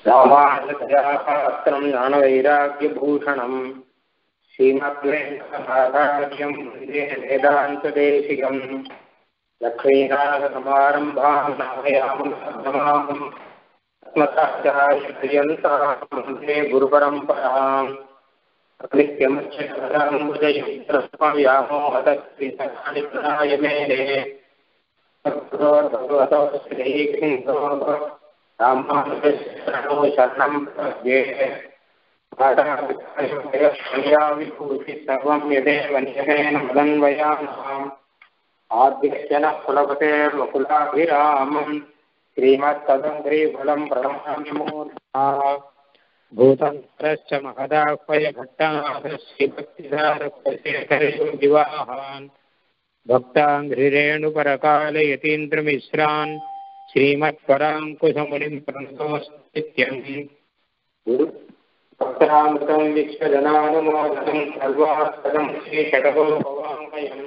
ராமானுஜதயாபாத்திரம் ஞானவைராக்கியபூஷணம் ஸ்ரீமத்வேங்கடாச்சாரியம் வந்தே வேதாந்ததேசிகம் லக்ஷ்மீநாதசமாரம்பாம் நாமயாமம் अस्मदाचार्यपर्यन्तां वन्दे गुरुपरम्पराम् अकृत्यमुच्चयामोहतस्त्रिसहाय मेने भगवतो श्रीकृष्णो रामानुजशरणो शरणं प्रपद्ये मया विभूति सर्वं यदेव नियमेन मदन्वयानाम् आद्यश्च नः कुलपतेर्वकुलाभिरामम् श्रीमत्तदङ्घ्रीफलं प्रणमामि मूर्धा भूतन्तरश्च महदाह्वय भट्टानाथस्य भक्तिधारकशेखरयोगिवाहान् भक्ताङ्घ्रिरेणुपरकालयतीन्द्रमिश्रान् श्रीमत्पराङ्कुशमुनिं प्रणतोऽस्तित्यम् भक्तामृतं विश्वजनानुमोदनं सर्वास्तदं श्रीषडको भवामयम्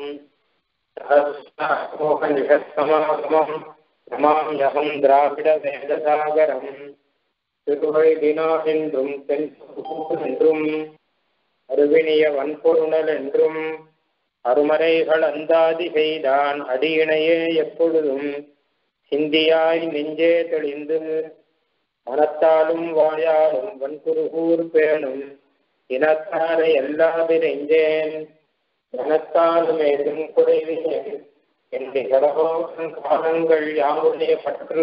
सहस्रामोहनिषत्समागमम् நமாம்யகம் திராவிட வேதசாகரம் திருவை தினாவென்றும் தென்றும் அருவினிய வன்பொருணல் என்றும் அருமறைகள் அந்தாதி செய்தான் அடியினையே எப்பொழுதும் சிந்தியாய் நெஞ்சே தெளிந்து மனத்தாலும் வாயாலும் வன்குருகூர் பேணும் இனத்தாரை எல்லாதிரைந்தேன் மனத்தாலும் ஏதும் குறைவினேன் என்று கடகோசன் காலங்கள் யாவுடைய பற்று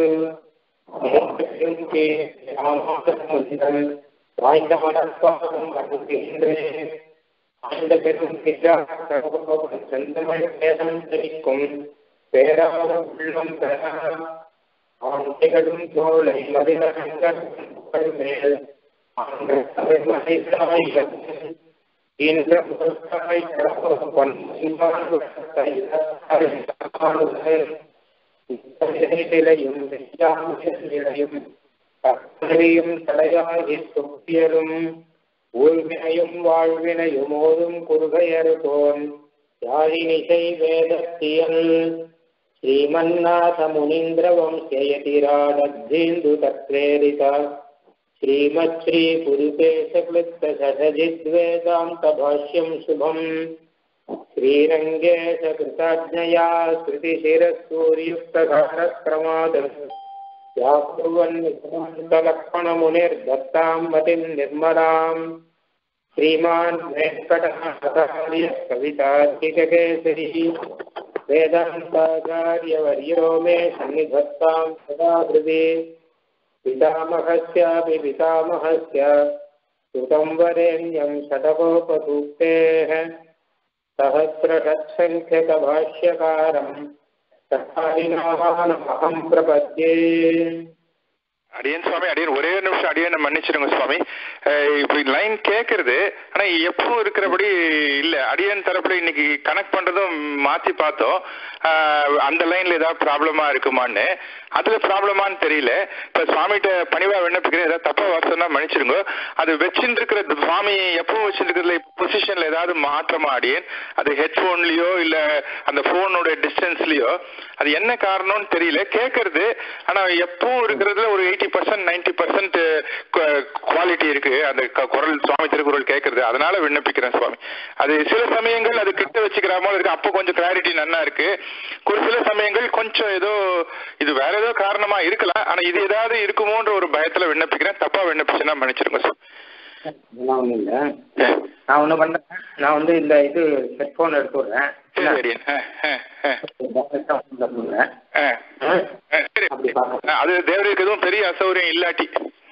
முதல் வாய்ந்த மனப்பாகம் வருகின்றேன் ஆழ்ந்த பெரும் செந்தமிழ் வேதம் தெரிக்கும் பேராத உள்ளம் பெற அவன் திகழும் தோலை மதிலகங்கள் மேல் இந்த முதற்காய் நிலையும் நிலையும் கற்பனையும் தலையாகி தொப்பியலும் ஊழ்வினையும் வாழ்வினையும் ஓதும் குறுகையர் தோன் யாழினிசை வேதத்தியல் ஸ்ரீமன்னாத முனீந்திர வம்சயதிராடத்தேந்து தத்ரேரிதா श्रीमच्छ्रीपुरुषेशक्लुप्तसहजिद्वेदान्तभाष्यं शुभम् श्रीरङ्गे च कृताज्ञया श्रुतिशिरसूर्युक्तधारक्रमाद् व्याकुर्वन्निलक्ष्मणमुनिर्दत्तां मतिं निर्मलाम् श्रीमान् वेङ्कटनाथार्यः कवितार्किककेसरी वेदान्ताचार्यवर्यो मे सन्निधत्तां सदा हृदि पितामहस्यापि पितामहस्य सुतं वरेण्यं षडकोपसूक्तेः सहस्रषट्सङ्ख्यकभाष्यकारम् तथाहम् प्रपद्ये அடியன் சுவாமி அடியன் ஒரே நிமிஷம் அடியன் மன்னிச்சிருங்க சுவாமி இப்போ லைன் கேட்கறது ஆனா எப்பவும் இருக்கிறபடி இல்ல அடியன் தரப்புல இன்னைக்கு கனெக்ட் பண்றதும் மாத்தி பார்த்தோம் அந்த லைன்ல ஏதாவது ப்ராப்ளமா இருக்குமான்னு அதுல ப்ராப்ளமான்னு தெரியல இப்ப சுவாமிகிட்ட பணிவா விண்ணப்பிக்கிறேன் ஏதாவது தப்பா வாசனா மன்னிச்சிருங்க அது வச்சுட்டு இருக்கிற சுவாமி எப்பவும் வச்சிருக்கிறதுல பொசிஷன்ல ஏதாவது மாற்றமா அடியன் அது ஹெட்போன்லயோ இல்ல அந்த போனோட டிஸ்டன்ஸ்லயோ அது என்ன காரணம்னு தெரியல கேட்கறது ஆனா எப்பவும் இருக்கிறதுல ஒரு eighty percent ninety percent quality இருக்கு அந்த குரல் சுவாமி திருக்குறள் கேட்கறது அதனால விண்ணப்பிக்கிறேன் சுவாமி அது சில சமயங்கள் அது கிட்ட வச்சுக்கிற மாதிரி இருக்கு அப்போ கொஞ்சம் கிளாரிட்டி நல்லா இருக்கு ஒரு சில சமயங்கள் கொஞ்சம் ஏதோ இது வேற ஏதோ காரணமா இருக்கலாம் ஆனா இது ஏதாவது இருக்குமோன்ற ஒரு பயத்துல விண்ணப்பிக்கிறேன் தப்பா விண்ணப்பிச்சுன்னா மன்னிச்சிருங்க சார் அதெல்லாம் ஒன்றும் இல்லை நான் ஒன்று பண்ணுறேன் நான் வந்து இந்த இது ஹெட்ஃபோன் எடுத்து விட்றேன் சரி அடியன் சரி அது தேவருக்கு எதுவும் பெரிய அசௌரியம் இல்லாட்டி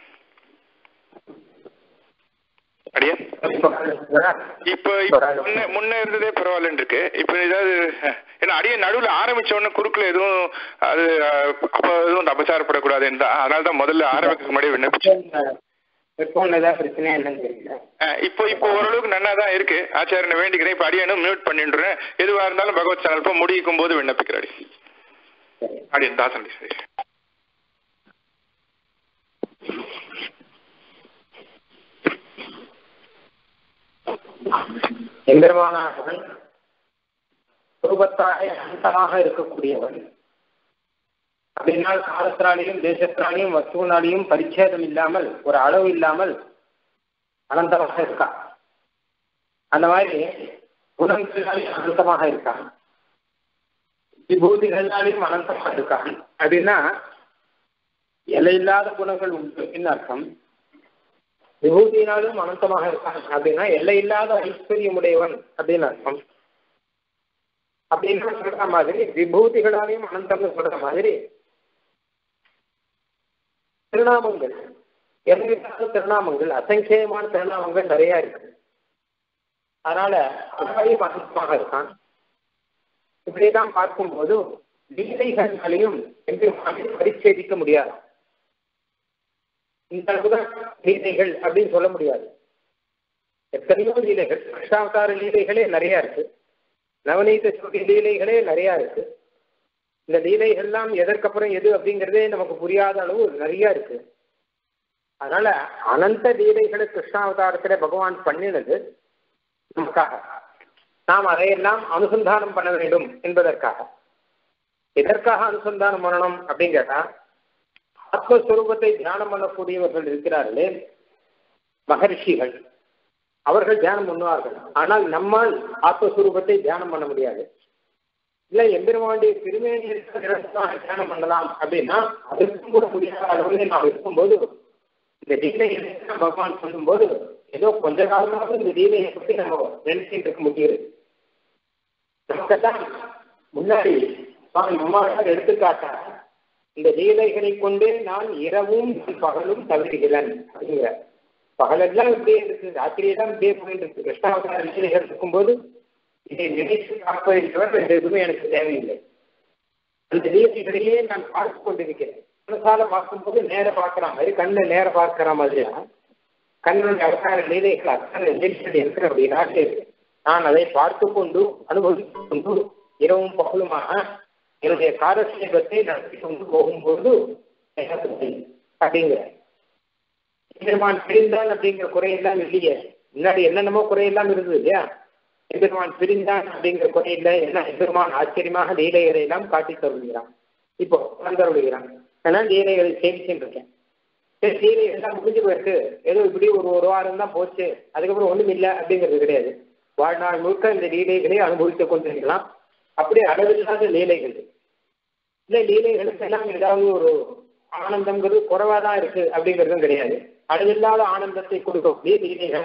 அடியா இப்ப முன்ன முன்ன இருந்ததே பரவாயில்லன்னு இருக்கு இப்ப ஏதாவது ஏன்னா அடிய நடுவுல ஆரம்பிச்ச உடனே குறுக்குல எதுவும் அது அப்ப எதுவும் அபசாரப்படக்கூடாதுன்னு தான் அதனால தான் முதல்ல ஆரம்பிக்கிறதுக்கு முன்னாடி விண்ணப்பிச்சேன் ஹெட்ஃபோன் ஏதாவது பிரச்சனையா என்னன்னு தெரியல இப்போ இப்போ ஓரளவுக்கு நன்னா தான் இருக்கு ஆச்சாரியனை வேண்டிக்கிறேன் இப்போ அடியனும் மியூட் பண்ணிடுறேன் எதுவா இருந்தாலும் பகவத் சேனல் இப்போ முடிக்கும் போது விண்ணப்பிக்கிறாடி அடியன் தாசன் சரி எம்பெருமானானவன் ரூபத்தாய அந்தமாக இருக்கக்கூடியவன் அப்படின்னா காலத்தினாலையும் தேசத்தினாலையும் வஸ்துவினாலையும் பரிச்சேதம் இல்லாமல் ஒரு அளவு இல்லாமல் அனந்தமாக இருக்கா அந்த மாதிரி குணங்களாலையும் அனந்தமாக இருக்கான் விபூதிகளாலையும் அனந்தமாக இருக்கான் அப்படின்னா எல்லையில்லாத குணங்கள் உண்டு என்ன அர்த்தம் விபூதியினாலும் அனந்தமாக இருக்கான் அப்படின்னா எல்லையில்லாத ஐஸ்வர்யமுடையவன் அப்படின்னு அர்த்தம் அப்படின்னு சொல்ற மாதிரி விபூதிகளாலையும் அனந்தம்னு சொல்ற மாதிரி திருநாமங்கள் எல்லையில்லாத திருநாமங்கள் அசங்கேயமான திருநாமங்கள் நிறைய இருக்கு அதனால அழகையும் அனந்தமாக இருக்கான் இப்படிதான் பார்க்கும்போது லீலைகளாலையும் எம்பெருமானை பரிச்சேதிக்க முடியாது இந்த அளவுதான் லீலைகள் அப்படின்னு சொல்ல முடியாது எத்தனையோ லீலைகள் கிருஷ்ணாவதார லீலைகளே நிறைய இருக்கு நவநீத சுருதி லீலைகளே நிறைய இருக்கு இந்த லீலைகள்லாம் எதற்கப்புறம் எது அப்படிங்கிறதே நமக்கு புரியாத அளவு நிறைய இருக்கு அதனால அனந்த லீலைகளை கிருஷ்ணாவதாரத்துல பகவான் பண்ணினது நமக்காக நாம் அதையெல்லாம் அனுசந்தானம் பண்ண வேண்டும் என்பதற்காக எதற்காக அனுசந்தானம் பண்ணணும் அப்படின்னு கேட்டா ஆத்மஸ்வரூபத்தை தியானம் பண்ணக்கூடியவர்கள் இருக்கிறார்களே மகர்ஷிகள் அவர்கள் தியானம் பண்ணுவார்கள் ஆனால் நம்மால் ஆத்மஸ்வரூபத்தை தியானம் பண்ண முடியாது இல்ல எம்பெருமாண்டிய திருமேனி தியானம் பண்ணலாம் அப்படின்னா அதற்கும் கூட முடியாத அளவில் நாம் இருக்கும்போது இந்த லீலையை பகவான் சொல்லும்போது ஏதோ கொஞ்ச காலமாக இந்த லீலையை பற்றி நம்ம நினைச்சிட்டு இருக்க முடியுது நமக்கெல்லாம் முன்னாடி சுவாமி அம்மாவால் எடுத்துக்காட்டாக இந்த லீலைகளை கொண்டு நான் இரவும் பகலும் தவிர்கிறேன் அப்படிங்கிற பகலெல்லாம் இப்படியே இருக்கு ராத்திரியெல்லாம் இப்படியே போயிட்டு இருக்கு கிருஷ்ணாவதார லீலைகள் இருக்கும்போது இதை நினைத்து காப்பதை தவிர வேறு எதுவுமே எனக்கு தேவையில்லை அந்த லீலைகளையே நான் பார்த்து கொண்டிருக்கிறேன் மனசால பார்க்கும்போது நேர பார்க்கிற மாதிரி கண்ணை நேர பார்க்கிற மாதிரியா கண்ணுடைய அவதார லீலைகள் அத்தனை லீலைகள் இருக்கிற அப்படின்னா நான் அதை பார்த்து கொண்டு அனுபவித்துக் கொண்டு இரவும் பகலுமாக என்னுடைய காரசேபத்தை நடத்தி கொண்டு போகும்போது அப்படிங்கிற எம்பெருமான் பிரிந்தான் அப்படிங்கிற குறையெல்லாம் இல்லையே முன்னாடி என்னென்னமோ குறையெல்லாம் இருந்தது இல்லையா எம்பெருமான் பிரிந்தான் அப்படிங்கிற குறையில்லை என்ன எம்பெருமான் ஆச்சரியமாக லீலைகளை எல்லாம் காட்டி தருகிறான் இப்போ தந்தருகிறான் அதனால் லீலைகளை சேமிச்சுட்டு இருக்கேன் சரி லீலை எல்லாம் முடிஞ்சு போயிருக்கு ஏதோ இப்படி ஒரு ஒரு வாரம் தான் போச்சு அதுக்கப்புறம் ஒன்றும் இல்லை அப்படிங்கிறது கிடையாது வாழ்நாள் முழுக்க இந்த லீலைகளை அனுபவித்துக் கொண்டிருக்கலாம் அப்படியே அளவில்லாத லீலைகள் இல்லை லீலைகளுக்கு எல்லாம் ஏதாவது ஒரு ஆனந்தங்கிறது குறைவா தான் இருக்கு அப்படிங்கிறதும் கிடையாது அளவில்லாத ஆனந்தத்தை கொடுக்கக்கூடிய லீலைகள்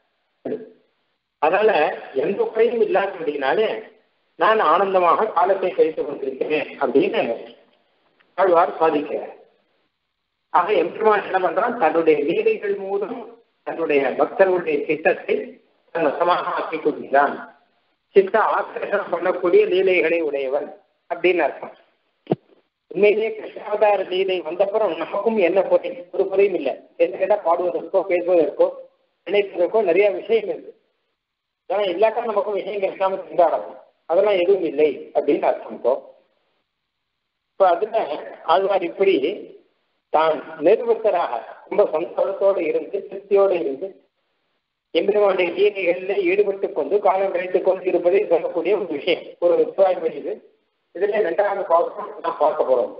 அதனால எந்த குறையும் இல்லாதபடினாலே நான் ஆனந்தமாக காலத்தை கழித்துக் கொண்டிருக்கிறேன் அப்படின்னு ஆழ்வார் சாதிக்கிறார் ஆக எம்பெருமான் என்ன பண்றான் தன்னுடைய லீலைகள் மூலம் தன்னுடைய பக்தர்களுடைய சித்தத்தை தன் வசமாக ஆக்கிக் கொள்கிறான் சித்த ஆக்கிரகம் பண்ணக்கூடிய லீலைகளை உடையவன் அப்படின்னு அர்த்தம் உண்மையிலேயே கிருஷ்ணாவதார லீலை வந்தப்புறம் நமக்கும் என்ன குறை ஒரு குறையும் இல்லை என்ன கேட்டால் பாடுவதற்கோ பேசுவதற்கோ நினைப்பதற்கோ நிறைய விஷயம் இருக்கு ஏன்னா இல்லாட்டா நமக்கும் விஷயம் கிடைக்காம திண்டாடணும் அதெல்லாம் எதுவும் இல்லை அப்படின்னு அர்த்தம் இப்போ இப்போ அதுல ஆழ்வார் இப்படி தான் நிர்வத்தராக ரொம்ப சந்தோஷத்தோடு இருந்து திருப்தியோடு இருந்து எம்பெருமானுடைய லீலைகளில் ஈடுபட்டு கொண்டு காலம் கழித்துக் கொண்டு இருப்பதை சொல்லக்கூடிய ஒரு விஷயம் ஒரு விசுவாயம் இது இதுல ரெண்டாவது பாவம் நான் பார்க்க போறோம்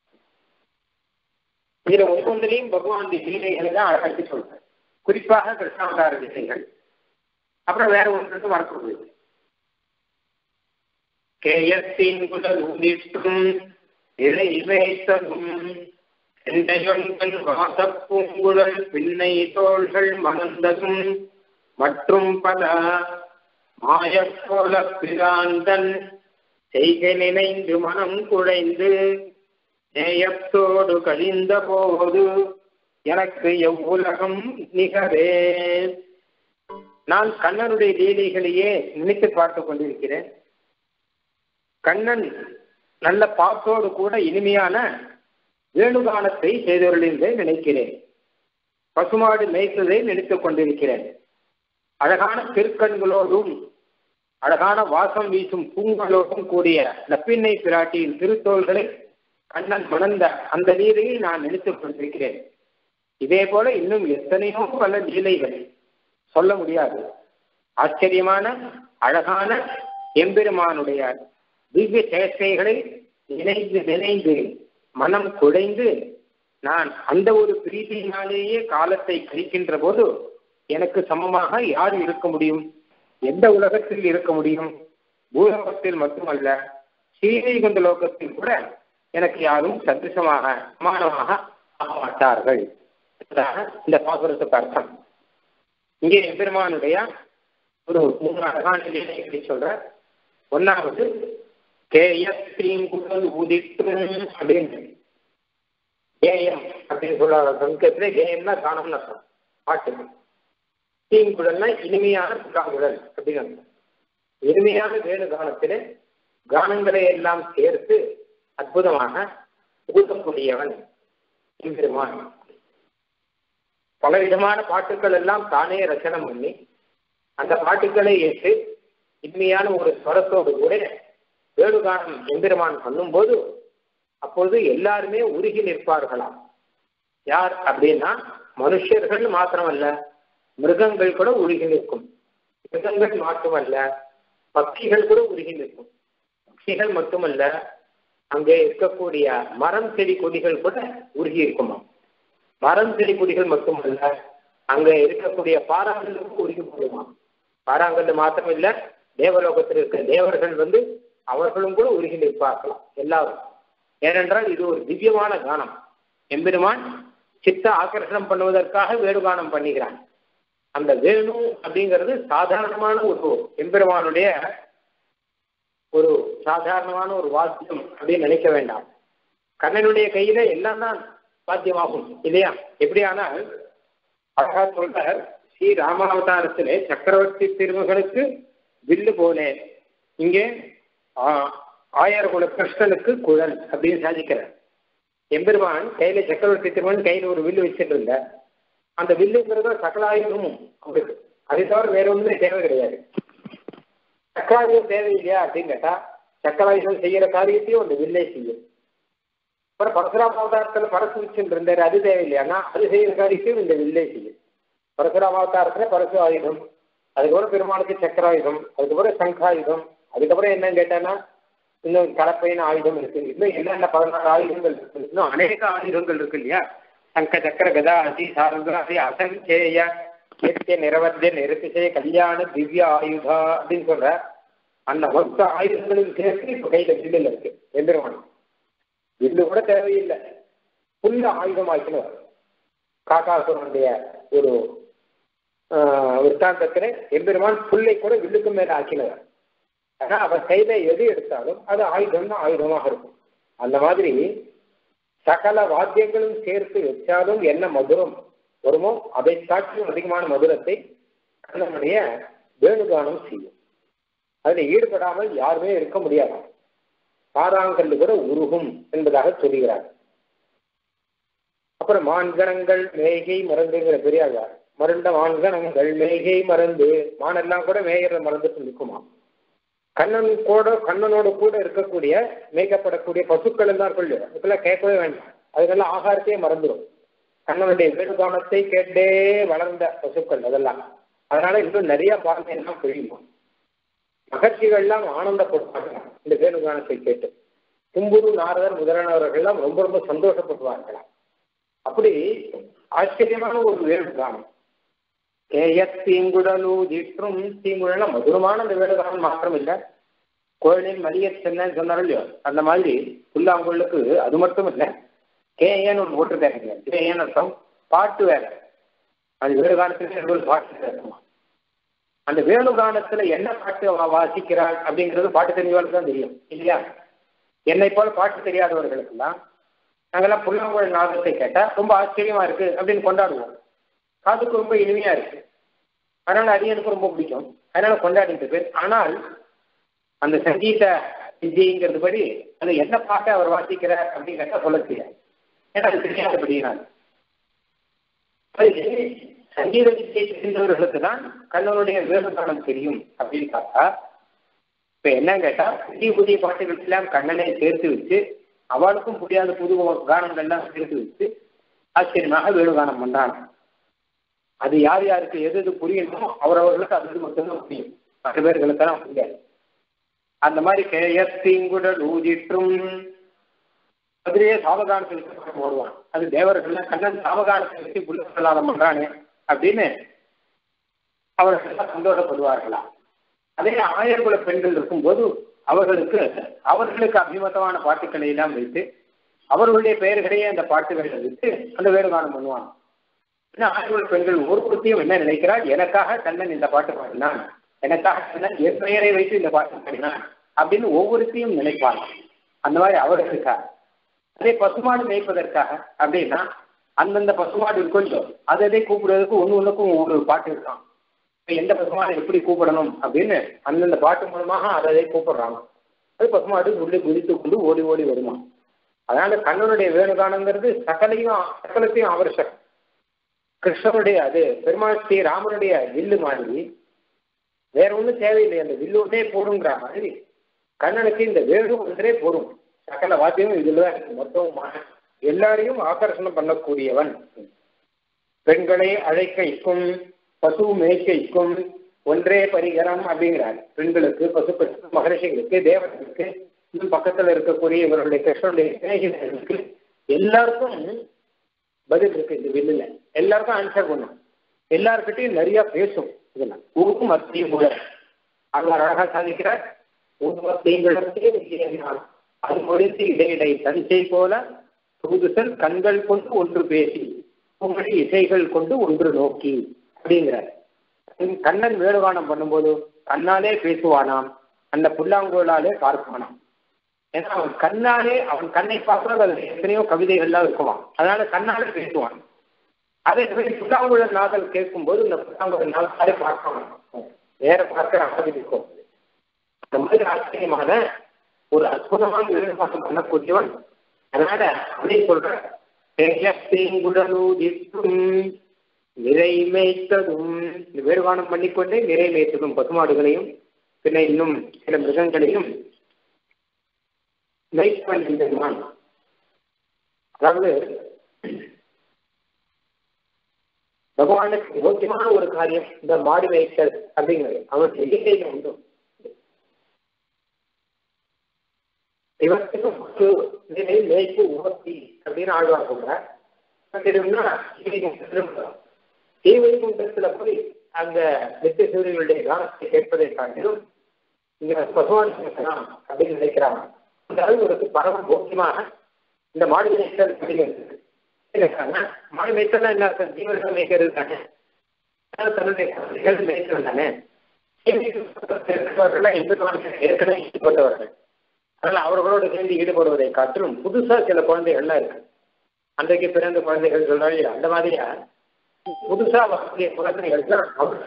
இதுல ஒவ்வொன்றிலையும் பகவானுடைய லீலைகளை தான் அழகாக்கி சொல்றேன் குறிப்பாக கிருஷ்ணாவதார லீலைகள் அப்புறம் வேற ஒன்றுக்கு வரக்கூடியது கேயத்தின் குடல் உதிர்த்தும் இறை வைத்ததும் செண்டையொன்கள் வாசப்பூங்குழல் பின்னை தோள்கள் மலர்ந்ததும் மற்றும் பல மாயக்கோல பிராந்தன் செய்கை நினைந்து மனம் குழைந்து நேயத்தோடு கழிந்த போது எனக்கு எவ்வுலகம் நிகரே நான் கண்ணனுடைய லீலைகளையே நினைத்து பார்த்து கொண்டிருக்கிறேன் கண்ணன் நல்ல பாட்டோடு கூட இனிமையான வேணுகானத்தை செய்தவர்களின்றே நினைக்கிறேன் பசுமாடு மேய்த்ததை நினைத்துக் கொண்டிருக்கிறேன் அழகான திருக்கண்களோடும் அழகான வாசம் வீசும் பூங்களோடும் கூடிய நப்பிண்ணை பிராட்டியின் திருத்தோள்களை கண்ணன் மணந்த அந்த லீலையை நான் நினைத்துக் கொண்டிருக்கிறேன் இதே போல இன்னும் எத்தனையோ பல லீலைகள் சொல்ல முடியாது ஆச்சரியமான அழகான எம்பெருமானுடைய திவ்ய சேஷ்டைகளை நினைந்து நினைந்து மனம் குழைந்து நான் அந்த ஒரு பிரீதியினாலேயே காலத்தை கழிக்கின்ற போது எனக்கு சமமாக யார் இருக்க முடியும் எந்த உலகத்தில் இருக்க முடியும் பூலோகத்தில் மட்டுமல்ல ஸ்ரீவைகுண்ட லோகத்தில் கூட எனக்கு யாரும் சதிருஷமாக சமானமாக ஆக மாட்டார்கள் இந்த பாசுரத்துக்கு அர்த்தம் இங்கே எம்பெருமானுடைய ஒரு மூணு அழகான நிலைகளை சொல்ற ஒன்னாவது கேயத்தீங்குழல் உதிட்டு அப்படின்னு கேயம் அப்படின்னு சொல்ல சங்கத்துல கேயம்னா காணம்னு அர்த்தம் பாட்டு தீங்குழல்னா இனிமையான புறாங்குழல் அப்படின்னு அர்த்தம் இனிமையான வேணு காலத்திலே கானங்களை எல்லாம் சேர்த்து அற்புதமாக ஊக்கக்கூடியவன் எம்பெருமான் பலவிதமான பாட்டுக்கள் எல்லாம் தானே ரச்சனம் பண்ணி அந்த பாட்டுக்களை ஏற்று இனிமையான ஒரு ஸ்வரத்தோடு கூட வேணுகானம் எம்பெருமான் பண்ணும்போது அப்பொழுது எல்லாருமே உருகி நிற்பார்களாம் யார் அப்படின்னா மனுஷர்கள் மாத்திரமல்ல மிருகங்கள் கூட உருகி நிற்கும் மிருகங்கள் மட்டுமல்ல பக்திகள் கூட உருகி நிற்கும் பக்திகள் மட்டுமல்ல அங்கே இருக்கக்கூடிய மரம் செடி கொடிகள் கூட உருகி இருக்குமா மரம் செடி கொடிகள் மட்டுமல்ல அங்க இருக்கக்கூடிய பாறாங்கல்லுக்கு உருகி போடுமா பாறாங்கல் மாத்திரம் இல்ல தேவலோகத்தில் இருக்க தேவர்கள் வந்து அவர்களும் கூட உருகி நிற்பார்களாம் எல்லாரும் ஏனென்றால் இது ஒரு திவ்யமான கானம் எம்பெருமான் சித்த ஆக்கர்ஷணம் பண்ணுவதற்காக வேணுகானம் பண்ணுகிறான் அந்த வேணு அப்படிங்கிறது சாதாரணமான ஒரு எம்பெருமானுடைய ஒரு சாதாரணமான ஒரு வாத்தியம் அப்படின்னு நினைக்க வேண்டாம் கண்ணனுடைய கையில எல்லாம் தான் வாத்தியமாகும் இல்லையா எப்படியானால் அழகா சொல்றார் ஸ்ரீ ராமாவதாரத்திலே சக்கரவர்த்தி திருமகளுக்கு வில்லு போலே இங்கே ஆயர்குல கிருஷ்ணனுக்கு குழல் அப்படின்னு சாதிக்கிறார் எம்பெருமான் கையில சக்கரவர்த்தி திருமகன் கையில ஒரு வில்லு வச்சுட்டு இருந்த அந்த வில்லுங்கிறது சகலாயுதமும் அவருக்கு அதை தவிர வேற ஒண்ணுமே தேவை கிடையாது சக்கராயுதம் தேவையில்லையா அப்படின்னு கேட்டா சக்கராயுதம் செய்யற காரியத்தையும் அந்த வில்லே செய்யும் அப்புறம் பரசுராம அவதாரத்துல பரசு வச்சுட்டு இருந்தாரு அது தேவையில்லையானா அது செய்யற காரியத்தையும் இந்த வில்லே செய்யும் பரசுராம அவதாரத்துல பரசு ஆயுதம் அதுக்கப்புறம் பெருமாளுக்கு சக்கராயுதம் அதுக்கப்புறம் சங்காயுதம் அதுக்கப்புறம் என்னன்னு கேட்டானா இன்னும் கலப்பையின் ஆயுதம் இருக்கு இன்னும் என்னென்ன பதினாறு ஆயுதங்கள் இருக்கு இன்னும் அநேக ஆயுதங்கள் இருக்கு இல்லையா சங்க சக்கர கதா அதி சாரதி அசங்கேய நித்திய நிரவத்திய நிறுத்திசை கல்யாண திவ்ய ஆயுதா அப்படின்னு சொல்ற அந்த மொத்த ஆயுதங்களும் சேர்த்து இப்ப கையில வில்லுல இருக்கு எந்திரவான் வில்லு கூட தேவையில்லை புல்ல ஆயுதம் ஆக்கினவர் காக்காசுரனுடைய ஒரு விற்த்தாந்தத்துல எம்பெருமான் புல்லை கூட வில்லுக்கு மேல ஆக்கினவர் ஆனா அவர் கையில எது எடுத்தாலும் அது ஆயுதம்னா ஆயுதமாக இருக்கும் அந்த மாதிரி சகல வாத்தியங்களும் சேர்த்து வச்சாலும் என்ன மதுரம் வருமோ அதை காட்டிலும் அதிகமான மதுரத்தை கண்ணனுடைய வேணுகானம் செய்யும் அதில் ஈடுபடாமல் யாருமே இருக்க முடியாது பாராங்கல்லு கூட உருகும் என்பதாக சொல்கிறார் அப்புறம் மான்கணங்கள் மேகை மறந்துங்கிற பெரியாழ்வார் மருண்ட மான்கணங்கள் மேகை மறந்து மானெல்லாம் கூட மேயற மறந்துட்டு நிற்குமா கண்ணன் கூட கண்ணனோடு கூட இருக்கக்கூடிய மேய்க்கப்படக்கூடிய பசுக்கள் எல்லாம் சொல்லு அதுக்கெல்லாம் கேட்கவே வேண்டாம் அதுக்கெல்லாம் ஆகாரத்தையே மறந்துடும் கண்ணனுடைய வேணுகானத்தை கேட்டே வளர்ந்த பசுக்கள் அதெல்லாம் அதனால இன்னும் நிறைய பாடலை எல்லாம் பொழியுமா மகர்ஷிகள்லாம் ஆனந்தப்படுவாங்க இந்த வேணுகானத்தை கேட்டு தும்புரு நாரதர் முதலானவர்கள்லாம் ரொம்ப ரொம்ப சந்தோஷப்படுவார்களாம் அப்படி ஆச்சரியமான ஒரு வேணுகானம் தீங்குடலு திற்றும் தீங்குழல மதுரமான அந்த வேணுகானம் மாத்திரம் இல்லை கோயிலின் மதிய சென்னன்னு சொன்னாலும் இல்லையோ அந்த மாதிரி புல்லாங்குழலுக்கு அது மட்டும் இல்லை கேஏன்னு ஒன்று போட்டிருக்காங்க கேஏன்னு அர்த்தம் பாட்டு வேற அது வேணுகானத்துக்கு ஒரு பாட்டு வேறுமா அந்த வேணுகானத்துல என்ன பாட்டு அவ வாசிக்கிறாள் அப்படிங்கிறது பாட்டு தெரிஞ்சவர்களுக்கு தான் தெரியும் இல்லையா என்னை போல பாட்டு தெரியாதவர்களுக்கெல்லாம் நாங்கெல்லாம் புல்லாங்குழல் நாதத்தை கேட்டா ரொம்ப ஆச்சரியமா இருக்கு அப்படின்னு கொண்டாடுவோம் காதுக்கு ரொம்ப இனிமையா இருக்கு அதனால அது எனக்கு ரொம்ப பிடிக்கும் அதனால கொண்டாடிட்டு இருக்கு ஆனால் அந்த சங்கீத விஜய்ங்கிறது படி அது என்ன பாட்டை அவர் வாசிக்கிறார் அப்படின்னு கேட்டா சொல்ல தெரியாது ஏன்னா அது தெரியாதபடியினால் சங்கீத வித்தியை தெரிந்தவர்களுக்கு தான் கண்ணனுடைய வேறுகாலம் தெரியும் அப்படின்னு பார்த்தா இப்ப என்ன கேட்டா புதிய புதிய பாட்டுகள் எல்லாம் கண்ணனை சேர்த்து வச்சு அவளுக்கும் புரியாத புது கானங்கள்லாம் சேர்த்து வச்சு ஆச்சரியமாக வேணுகானம் பண்றாங்க அது யார் யாருக்கு எது எது புரியணுமோ அவரவர்களுக்கு அது மட்டும்தான் புரியும் மற்ற பேர்களுக்கெல்லாம் புரியாது அந்த மாதிரி கேயத்தீங்குடல் ஊதிற்றும் அதிலேயே சாவகானத்தை வச்சு ஓடுவான் அது தேவர்கள் கண்ணன் சாவகானத்தை வச்சு புல்லலாதம் பண்றானே அப்படின்னு அவர்கள் சந்தோஷப்படுவார்களா அதே ஆயர்குல பெண்கள் இருக்கும்போது அவர்களுக்கு அவர்களுக்கு அபிமதமான பாட்டுக்களை எல்லாம் வைத்து அவர்களுடைய பெயர்களையே அந்த பாட்டுகளை வைத்து அந்த வேறுகானம் பண்ணுவாங்க ஆயர்குல பெண்கள் ஒருத்தரையும் என்ன நினைக்கிறார் எனக்காக கண்ணன் இந்த பாட்டு பாடினான் எனக்காக கண்ணன் என் பெயரை வைத்து இந்த பாட்டு பாடினான் அப்படின்னு ஒவ்வொருத்தையும் நினைப்பாங்க அந்த மாதிரி அவர்களுக்காக அதே பசுமாடு மேய்ப்பதற்காக அப்படின்னா அந்தந்த பசுமாடு இருக்கும் அதை அதை கூப்பிடுறதுக்கு ஒன்று ஒன்றுக்கும் ஒரு பாட்டு இருக்கான் எந்த பசுமாடை எப்படி கூப்பிடணும் அப்படின்னு அந்தந்த பாட்டு மூலமாக அதை கூப்பிடுறாங்க அது பசுமாடு உள்ளே குதித்து கொண்டு ஓடி ஓடி வருமா அதனால கண்ணனுடைய வேணுகானங்கிறது சகலையும் சகலத்தையும் அவசியம் கிருஷ்ணனுடைய அது பெருமாள் ஸ்ரீ ராமனுடைய வில்லு மாதிரி வேற ஒன்றும் தேவையில்லை அந்த வில்லு ஒன்றே போடுங்கிற மாதிரி கண்ணனுக்கு இந்த வேணு ஒன்றே போடும் சகல வாத்தியமும் இதுல தான் இருக்கு மொத்தம் எல்லாரையும் ஆகர்ஷணம் பண்ணக்கூடியவன் பெண்களை அழைக்க இக்கும் பசு மேய்க்க இக்கும் ஒன்றே பரிகரம் அப்படிங்கிறார் பெண்களுக்கு பசுக்களுக்கு மகரிஷிகளுக்கு தேவர்களுக்கு இன்னும் பக்கத்துல இருக்கக்கூடிய இவருடைய கிருஷ்ணனுடைய சிநேகிதர்களுக்கு எல்லாருக்கும் பதில் இருக்கு இந்த வில்லுல எல்லாருக்கும் ஆன்சர் பண்ணும் எல்லாருக்கிட்டையும் நிறைய பேசும் இதெல்லாம் ஊருக்கும் மத்தியும் கூட அவர் அழகா சாதிக்கிறார் அது முடித்து இடையிடை தஞ்சை போல தூதுசல் கண்கள் கொண்டு ஒன்று பேசி உங்களை இசைகள் கொண்டு ஒன்று நோக்கி அப்படிங்கிறார் கண்ணன் வேணுகானம் பண்ணும்போது கண்ணாலே பேசுவானாம் அந்த புல்லாங்குழலாலே பார்ப்பானாம் ஏன்னா அவன் கண்ணாலே அவன் கண்ணை பார்க்கறது அதுல எத்தனையோ கவிதைகள்லாம் இருக்குவான் அதனால கண்ணாலே பேசுவான் அதே மாதிரி புல்லாங்குழல் நாதல் கேட்கும்போது இந்த புல்லாங்குழல் நாதலே பார்ப்பான் வேற பார்க்கிற மாதிரி இருக்கும் இந்த மாதிரி ஆச்சரியமான ஒரு அற்புதமான வேறுபாடு பண்ணக்கூடியவன் அதனால அப்படி சொல்ற நிறை மேய்த்ததும் வேறுபானம் பண்ணிக்கொண்டே நிறை மேய்த்ததும் பசுமாடுகளையும் பின்ன இன்னும் சில மிருகங்களையும் மேய்ப்பன் அதாவது பகவானுக்கு முக்கியமான ஒரு காரியம் இந்த மாடு மேய்த்தல் அப்படிங்கிறது அவன் எண்ணிக்கையில் உண்டு இவருக்கு நிலை மேய்ப்பு உபத்தி அப்படின்னு ஆழ்வார் சொல்றார் ஸ்ரீவைகுண்டத்துல போய் அந்த நித்திய சூரியனுடைய கானத்தை கேட்பதை காட்டிலும் இங்க பகவான் பேசலாம் அப்படின்னு நினைக்கிறாங்க அந்த அளவுக்கு பரம போக்கியமாக இந்த மாடு மேய்த்தல் அப்படிங்கிறது மாடு மேய்த்தல் என்ன அர்த்தம் ஜீவர்கள் மேய்க்கிறது தானே தன்னுடைய குழந்தைகள் மேய்க்கிறது தானே ஏற்கனவே ஈடுபட்டவர்கள் அதனால அவர்களோடு சேர்ந்து ஈடுபடுவதை காட்டிலும் புதுசா சில குழந்தைகள்லாம் இருக்கு அன்றைக்கு பிறந்த குழந்தைகள் சொல்றாங்க அந்த மாதிரியா புதுசா வரக்கூடிய குழந்தைகள்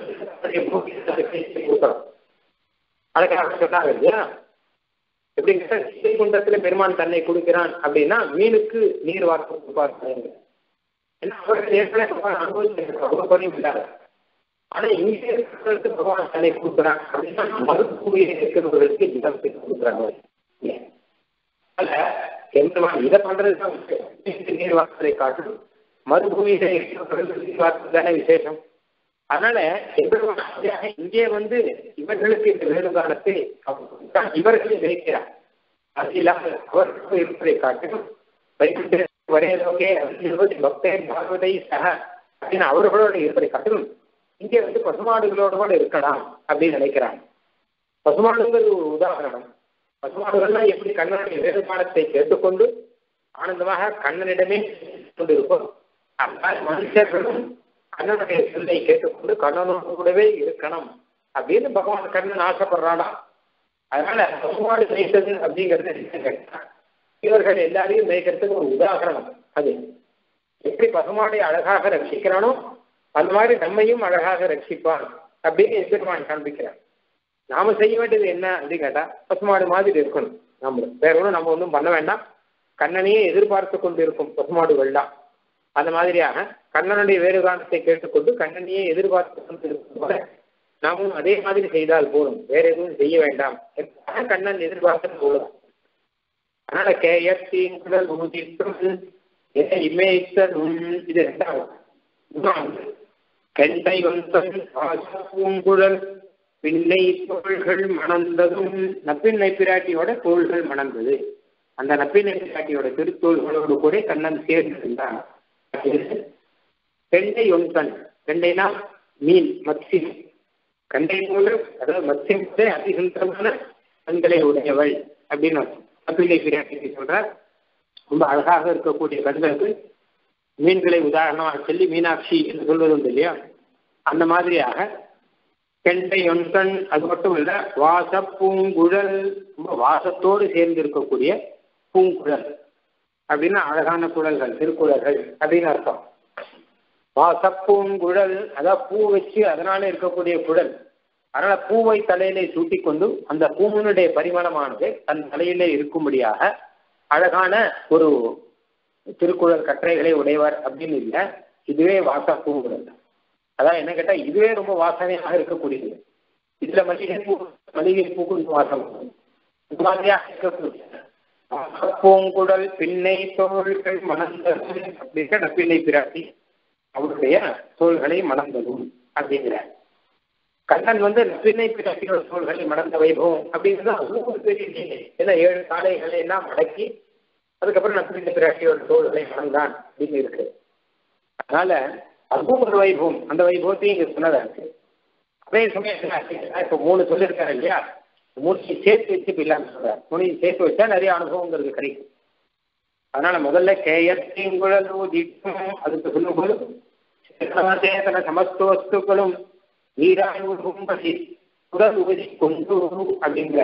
அதுக்காக சொன்னாங்க இல்லையா எப்படிங்கிற ஸ்ரீகுண்டத்துல பெருமான் தன்னை கொடுக்கிறான் அப்படின்னா மீனுக்கு நீர் வார்த்தை கொடுப்பாரு ஏன்னா அவர்கள் ஏற்கனவே அனுபவிச்சிருக்க இல்லாத ஆனா இங்கே இருக்கிறவர்களுக்கு பகவான் தன்னை கொடுக்குறான் அப்படின்னா மருத்துவ இருக்கிறவர்களுக்கு இடம் கொடுக்குறாங்க அல்ல எம்பெருமான் இதை பண்றதுதான் நீர் வார்த்தை காட்டும் மறுபூமியில இருக்கிறவர்களுக்கு தானே விசேஷம் அதனால எம்பெருமான் இங்கே வந்து இவர்களுக்கு இந்த வேணுகாலத்தை இவர்களை நினைக்கிறார் அது இல்லாமல் அவர்களுக்கு இருப்பதை காட்டிலும் வரையலோகே பக்தே பாகவதை சக அப்படின்னு அவர்களோடு இருப்பதை காட்டிலும் இங்கே வந்து பசுமாடுகளோடு கூட இருக்கலாம் அப்படின்னு நினைக்கிறாங்க பசுமாடுங்கிறது ஒரு உதாரணம் பசுமாடுகள்லாம் எப்படி கண்ணனுடைய வேறுபாடத்தை கேட்டுக்கொண்டு ஆனந்தமாக கண்ணனிடமே கொண்டிருப்போம் மனுஷர்களும் கண்ணனுடைய சொல்லை கேட்டுக்கொண்டு கண்ணனோடு கூடவே இருக்கணும் அப்படின்னு பகவான் கண்ணன் ஆசைப்படுறானா அதனால பசுமாடு மேய்த்தது அப்படிங்கிறது இவர்கள் எல்லாரையும் மேய்க்கிறதுக்கு ஒரு உதாரணம் அது எப்படி பசுமாடை அழகாக ரட்சிக்கிறானோ அந்த மாதிரி நம்மையும் அழகாக ரட்சிப்பான் அப்படின்னு எதிர்வான் காண்பிக்கிறான் நாம செய்ய வேண்டியது என்ன அப்படின்னு கேட்டா பசுமாடு மாதிரி இருக்கணும் நம்ம வேற ஒன்றும் நம்ம ஒன்றும் பண்ண வேண்டாம் கண்ணனையே எதிர்பார்த்து கொண்டு இருக்கும் பசுமாடுகள்லாம் அந்த மாதிரியாக கண்ணனுடைய வேறுகாலத்தை கேட்டுக்கொண்டு கண்ணனையே எதிர்பார்த்து கொண்டு இருக்கும் நாமும் அதே மாதிரி செய்தால் போதும் வேற எதுவும் செய்ய வேண்டாம் கண்ணன் எதிர்பார்த்து போதும் அதனால கேயத்தின் குடல் ஊதித்தும் இமேத்தனும் இது ரெண்டாவது கெண்டை வந்தன் பூங்குழல் பிள்ளை தோள்கள் மணந்ததும் நப்பிள்ளை பிராட்டியோட தோள்கள் மணந்தது அந்த நப்பினை காட்டியோட திருத்தோள்களோடு கூட கண்ணன் சேர்ந்திருந்தான் கெண்டை ஒன்கண் கெண்டைனா மீன் மத்சியம் கண்டை மூலம் அதாவது மத்சியம் அதிசுந்தரமான கண்களை உடையவள் அப்படின்னு நப்பினை பிரியாட்டி சொல்றார் ரொம்ப அழகாக இருக்கக்கூடிய கண்களுக்கு மீன்களை உதாரணமாக சொல்லி மீனாட்சி என்று சொல்வது உண்டு இல்லையா அந்த மாதிரியாக கெண்டை ஒன்கண் அது மட்டும் இல்ல வாச பூங்குழல் ரொம்ப வாசத்தோடு சேர்ந்து இருக்கக்கூடிய பூங்குழல் அப்படின்னா அழகான குழல்கள் திருக்குறள்கள் அப்படின்னு அர்த்தம் வாசப்பூங்குழல் அதாவது பூ வச்சு அதனால இருக்கக்கூடிய குழல் அதனால பூவை தலையிலே சூட்டி கொண்டு அந்த பூவினுடைய பரிமாணமானது தன் தலையிலே இருக்கும்படியாக அழகான ஒரு திருக்குறள் கட்டுரைகளை உடையவர் அப்படின்னு இல்லை இதுவே வாசப்பூங்குழல் அதான் என்ன கேட்டா இதுவே ரொம்ப வாசனையாக இருக்கக்கூடியது இதுல மல்லிகை பூ மல்லிகை பூக்கு வாசம் இந்த மாதிரியாக இருக்கக்கூடிய பூங்குடல் பின்னை தோள்கள் மணந்தது அப்படிங்கிற நப்பிள்ளை பிராட்டி அவருடைய தோள்களை மணந்ததும் அப்படிங்கிறார் கண்ணன் வந்து நப்பிள்ளை பிராட்டியோட தோள்களை மணந்த வைபவம் அப்படிங்கிறது ஒரு பெரிய லீலை ஏன்னா ஏழு காளைகளை எல்லாம் அடக்கி அதுக்கப்புறம் நப்பிள்ளை பிராட்டியோட தோள்களை மணந்தான் அப்படின்னு இருக்கு அதனால அதுவும் ஒரு வைபவம் அந்த வைபவத்தையும் இங்க சொன்னதா இருக்கு அதே சமயம் இப்ப மூணு சொல்லியிருக்காரு இல்லையா மூணையும் சேர்த்து வச்சு இல்லாம சொல்றாரு மூணையும் சேர்த்து வச்சா நிறைய அனுபவங்கிறது கிடைக்கும் அதனால முதல்ல கேயத்திங்குழல் ஊதிக்கும் அதுக்கு சொல்லும்போது சேதன சமஸ்த வஸ்துக்களும் நீராய் உருகும்படி உடல் உபதி கொண்டு அப்படிங்கிற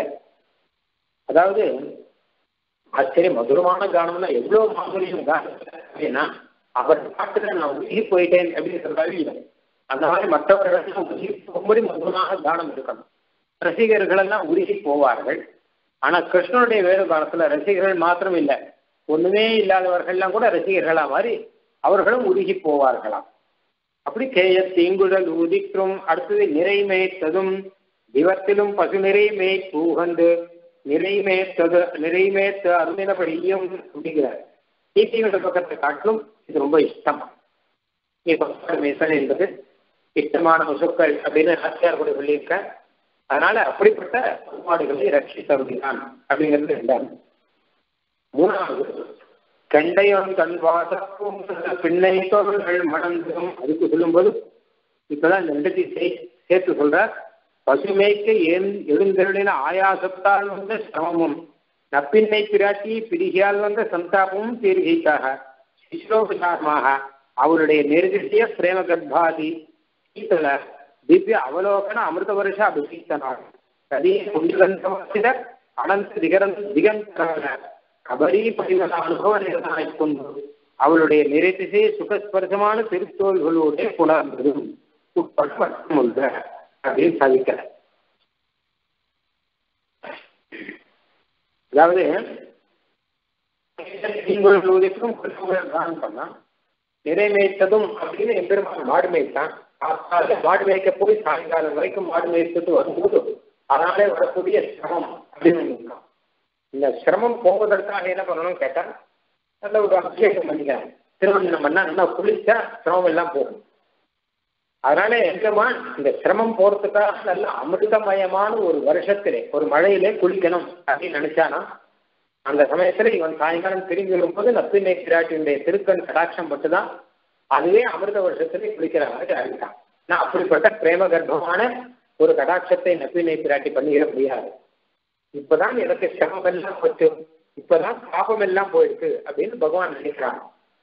அதாவது ஆச்சரியம் மதுரமான கானம்னா எவ்வளவு மாதுரியம் கானம் அப்படின்னா அவர் பாட்டுல நான் உருகி போயிட்டேன் அப்படின்னு சொல்றாரு இல்லை அந்த மாதிரி மற்றவர்கள் உருகி போகும்படி மதுரமாக கானம் இருக்கணும் ரசிகர்கள் எல்லாம் உருகி போவார்கள் ஆனா கிருஷ்ணனுடைய வேறு காலத்துல ரசிகர்கள் மாத்திரம் இல்லை ஒண்ணுமே இல்லாதவர்கள்லாம் கூட ரசிகர்களா மாறி அவர்களும் உருகி போவார்களாம் அப்படி கேய தீங்குழல் உதிக்கும் அடுத்தது நிறைமேத்ததும் திவத்திலும் பசு நிறைமே பூகந்து நிறைமேத்தது நிறைமேத்த அருமினபடியும் அப்படிங்கிறார் கீர்த்தியோட பக்கத்தை காட்டிலும் இது ரொம்ப இஷ்டம் மேசன் என்பது இஷ்டமான முசுக்கள் அப்படின்னு ஆசியார் கூட சொல்லியிருக்கேன் அதனால அப்படிப்பட்ட பண்பாடுகளை ரட்சித்தருகிறான் அப்படிங்கிறது ரெண்டாவது மூணாவது கண்டையோன் கண் வாசப்பும் பின்னை தோள்கள் மணந்தும் அதுக்கு சொல்லும்போது இப்பதான் இந்த ரெண்டுத்தையும் சேர்த்து சொல்றார் பசுமைக்க எழுந்தருளின ஆயாசத்தால் வந்த சிரமமும் நப்பின்னை பிராட்டி பிரிகியால் வந்த சந்தாபமும் தீர்கைக்காக சிஸ்லோபசாரமாக அவருடைய நெருங்கிய பிரேம கர்ப்பாதி சீதல திவ்ய அவலோகன அமிர்த வருஷ அபிஷேக்தனாக கதிய புண்டிகந்தவாசித அனந்த திகரன் திகந்தரான கபரி பரிமள அனுபவ நிறனாய் கொண்டு அவளுடைய நிறைத்திசை சுகஸ்பர்சமான திருத்தோள்களோட புணர்ந்ததும் உட்பட மட்டுமல்ல அப்படின்னு சாதிக்கிற அதாவது உங்களுக்கும் தானம் பண்ணா நிறைவேற்றதும் அப்படின்னு எம்பெருமான் மாடு மேய்த்தான் மாடு மேய்க்க போய் சாயங்காலம் வரைக்கும் மாடு மேய்ச்சிட்டு வரும்போது அதனாலே வரக்கூடிய சிரமம் அப்படின்னு இருக்கான் இந்த சிரமம் போவதற்காக என்ன பண்ணணும்னு கேட்டா நல்ல ஒரு அபிஷேகம் பண்ணிக்கலாம் திருமணம் பண்ணா நல்லா குளிச்சா சிரமம் எல்லாம் போகும் அதனால எங்கம்மா இந்த சிரமம் போறதுக்காக நல்ல அமிர்தமயமான ஒரு வருஷத்திலே ஒரு மழையிலே குளிக்கணும் அப்படின்னு நினைச்சானா அந்த சமயத்துல இவன் சாயங்காலம் திரும்பி வரும்போது நப்பினை பிராட்டியுடைய திருக்கண் கடாட்சம் மட்டும்தான் அதுவே அமிர்த வருஷத்திலே குளிக்கிற மாதிரி அறிவிட்டான் நான் அப்படிப்பட்ட பிரேம கர்ப்பமான ஒரு கடாட்சத்தை நப்பினை பிராட்டி பண்ணிட முடியாது இப்பதான் எனக்கு சிரமம் எல்லாம் போச்சு இப்பதான் பாபம் எல்லாம் போயிருக்கு அப்படின்னு பகவான் நினைக்கிறான்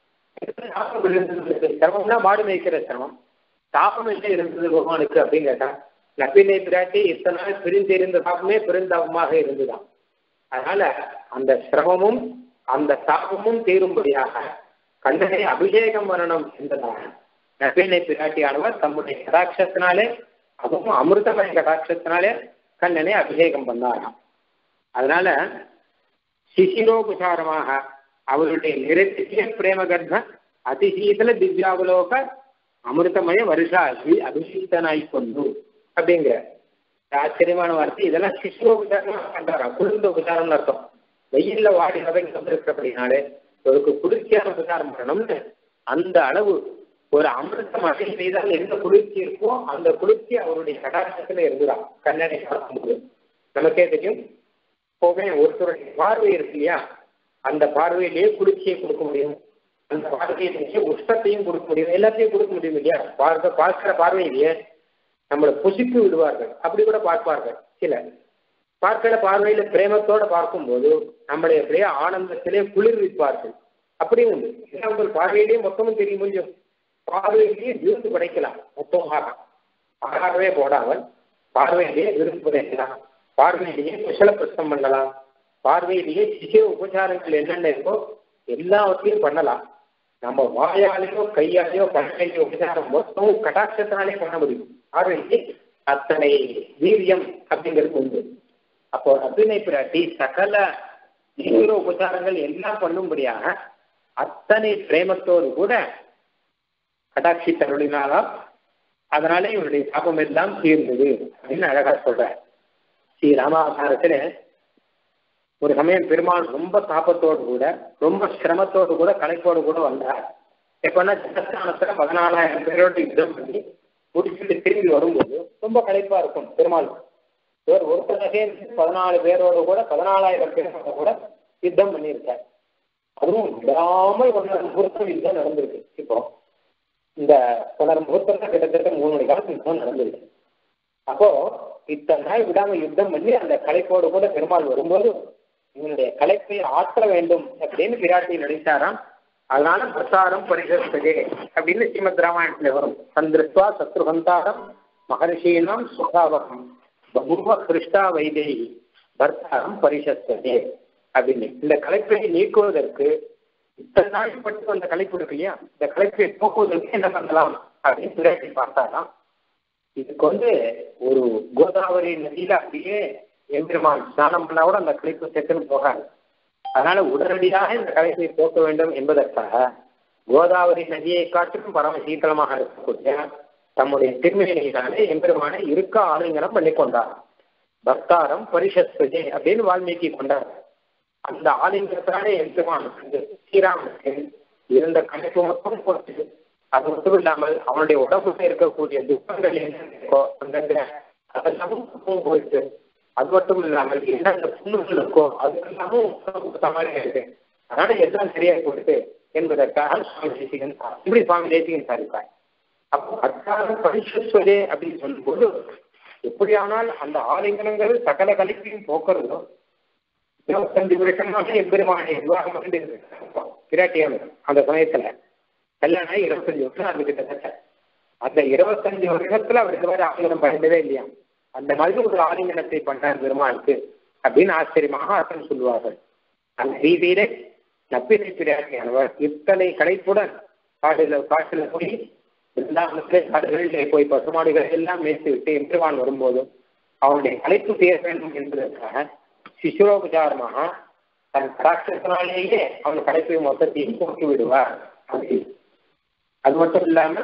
சிரமம்னா மாடு மேய்க்கிற சிரமம் தாபம் என்ன இருந்தது பகவானுக்கு அப்படின்னு கேட்டா நப்பினை பிராட்டி இத்தனை நாள் பிரிந்திருந்த தாபமே பெருந்தாபமாக இருந்துதான் அதனால அந்த சிரமமும் அந்த தாபமும் தீரும்படியாக கண்ணனை அபிஷேகம் வரணும் என்பதாக நப்பினை பிராட்டியானவர் தம்முடைய கடாட்சத்தினாலே அதுவும் அமிர்தமய கடாட்சத்தினாலே கண்ணனை அபிஷேகம் பண்ணாராம் அதனால சிசிரோபசாரமாக அவருடைய நிறத்திய பிரேம கர்ப்ப அதிசீதல திவ்யாவலோக அமிர்தமய வருஷாகி அபிஷேகனாய் கொண்டு அப்படிங்கிற ஆச்சரியமான வார்த்தை இதெல்லாம் சிசுரோபசாரமா பண்றாராம் குளிர்ந்த உபசாரம்னு அர்த்தம் வெயில்ல வாடி வதங்கி வந்திருக்கிறபடினாலே அவருக்கு குளிர்ச்சியான உபசாரம் பண்ணணும்னு அந்த அளவு ஒரு அமிர்த மழை பெய்தால் எந்த குளிர்ச்சி இருக்கோ அந்த குளிர்ச்சி அவருடைய கடாட்சத்துல இருந்துதான் கண்ணனை பார்க்கும்போது நமக்கே தெரியும் எப்பவுமே ஒருத்தருடைய பார்வை இருக்கு இல்லையா அந்த பார்வையிலேயே குளிர்ச்சியை கொடுக்க முடியும் அந்த பார்வையிலேயே உஷ்ணத்தையும் கொடுக்க முடியும் எல்லாத்தையும் கொடுக்க முடியும் இல்லையா பார்க்க பார்க்கிற பார்வையிலேயே நம்மளை புசித்து விடுவார்கள் அப்படி கூட பார்ப்பார்கள் சிலர் பார்க்கிற பார்வையில பிரேமத்தோட பார்க்கும்போது நம்மளை அப்படியே ஆனந்தத்திலே குளிர்விப்பார்கள் அப்படியும் உண்டு ஏன்னா உங்கள் பார்வையிலேயே மொத்தமும் தெரியும் முடியும் பார்வையிலேயே விருந்து படைக்கலாம் மொத்தமாக ஆகாரவே போடாமல் பார்வையிலேயே விருந்து படைக்கலாம் பார்வையிலேயே குசல பிரசம் பண்ணலாம் பார்வையிலேயே சிசிய உபச்சாரங்கள் என்னென்ன இருக்கோ எல்லாவற்றையும் பண்ணலாம் நம்ம வாயாலேயோ கையாலேயோ கண்ணையோ உபச்சாரம் மொத்தமும் கடாட்சத்தினாலே பண்ண முடியும் பார்வைக்கு அத்தனை வீரியம் அப்படிங்கிறது உண்டு அப்போ அபிநய பிராட்டி சகல தீவிர உபச்சாரங்கள் எல்லாம் பண்ணும்படியாக அத்தனை பிரேமத்தோடு கூட கடாட்சி தருளினாலாம் அதனால இவருடைய சாபம் எல்லாம் தீர்ந்தது அப்படின்னு அழகா சொல்ற ஸ்ரீ ராமாவதாரத்துல ஒரு சமயம் பெருமாள் ரொம்ப தாபத்தோடு கூட ரொம்ப சிரமத்தோடு கூட கலைப்போடு கூட வந்தார் எப்பன்னா ஜனஸ்தானத்துல பதினாலாயிரம் பேரோடு யுத்தம் பண்ணி முடிச்சுட்டு திரும்பி வரும்போது ரொம்ப களைப்பா இருக்கும் பெருமாள் இவர் ஒருத்தரகே பதினாலு பேரோடு கூட பதினாலாயிரம் பேரோட கூட யுத்தம் பண்ணியிருக்கார் அதுவும் விடாமல் ஒன்றரை முகூர்த்தம் யுத்தம் நடந்திருக்கு இப்போ இந்த ஒன்றரை முகூர்த்தம் கிட்டத்தட்ட மூணு மணி காலத்துக்கு யுத்தம் நடந்திருக்கு அப்போ இத்தனை நாள் விடாம யுத்தம் பண்ணி அந்த கலைப்போடு கூட பெருமாள் வரும்போது இவனுடைய கலைப்பை ஆற்ற வேண்டும் அப்படின்னு பிராட்டி நடித்தாராம் அதனால பிரசாரம் பரிசஸ்தகே அப்படின்னு ஸ்ரீமத் ராமாயணத்துல வரும் சந்திருஷ்வா சத்ருகந்தாரம் மகர்ஷீனாம் சுகாவகம் பகுவ கிருஷ்டா வைதேகி பர்த்தாரம் பரிசஸ்தகே அப்படின்னு இந்த கலைப்பை நீக்குவதற்கு இத்தனை நாள் பட்டு அந்த கலைப்பு இருக்கு இல்லையா இந்த கலைப்பை போக்குவதற்கு என்ன பண்ணலாம் அப்படின்னு பிராட்டி பார்த்தாராம் இதுக்கு வந்து ஒரு கோதாவரி நதியில அப்படியே எம்பெருமான் ஸ்நானம் பண்ணா கூட அந்த கலைப்பு செத்துன்னு போகாது அதனால உடனடியாக இந்த கலைப்பை போக்க வேண்டும் என்பதற்காக கோதாவரி நதியை காட்டிலும் பரம சீக்கிரமாக இருக்கக்கூடிய தம்முடைய திருமணியினாலே எம்பெருமானை இருக்க ஆலிங்கனம் பண்ணி கொண்டார் பக்தாரம் பரிசஸ்வஜே அப்படின்னு வால்மீகி கொண்டார் அந்த ஆலிங்கத்தினாலே எம்பெருமான் ஸ்ரீராமனுக்கு இருந்த கலைப்பு மொத்தம் போச்சு அது மட்டும் இல்லாமல் அவனுடைய உடம்புல இருக்கக்கூடிய துக்கங்கள் என்ன இருக்கோ அங்கங்க அதெல்லாமும் போயிட்டு அது மட்டும் இல்லாமல் என்னென்ன புண்ணுகள் இருக்கோ அதுக்கெல்லாமும் கொடுத்த மாதிரி இருக்கு அதனால எல்லாம் சரியா போயிட்டு என்பதற்காக சுவாமி தேசிகன் இப்படி சுவாமி தேசிகன் சாதிப்பார் அப்போ அச்சாரம் பரிசுவதே அப்படின்னு சொல்லும்போது எப்படியானால் அந்த ஆலிங்கனங்கள் சகல கலைப்பையும் போக்குறதோ இருபத்தஞ்சு வருஷமாக எம்பெருமானை விவாகம் பண்ணி பிராட்டியானது அந்த சமயத்துல கல்யாணம் இருபத்தஞ்சு வருஷம் அது கிட்டத்தட்ட அந்த இருபத்தஞ்சு வருஷத்துல அவர் இதுவரை ஆலிங்கனம் பண்ணவே இல்லையா அந்த மாதிரி ஒரு ஆலிங்கனத்தை பண்ணார் பெருமாளுக்கு அப்படின்னு ஆச்சரியமாக அர்த்தம் சொல்லுவார்கள் அந்த ரீதியிலே நப்பினை பிராட்டியானவர் இத்தனை கலைப்புடன் காடுல காட்டுல போய் எல்லாத்திலே காடுகளிலே போய் பசுமாடுகளை எல்லாம் மேய்த்து விட்டு எம்பெருமான் வரும்போதும் அவனுடைய கலைப்பு தீர வேண்டும் என்பதற்காக சிசுரோபச்சாரமாக தன் கடாட்சத்தினாலேயே அவன் கடைப்பை மொத்தத்தையும் போக்கி விடுவார் அது மட்டும் இல்லாம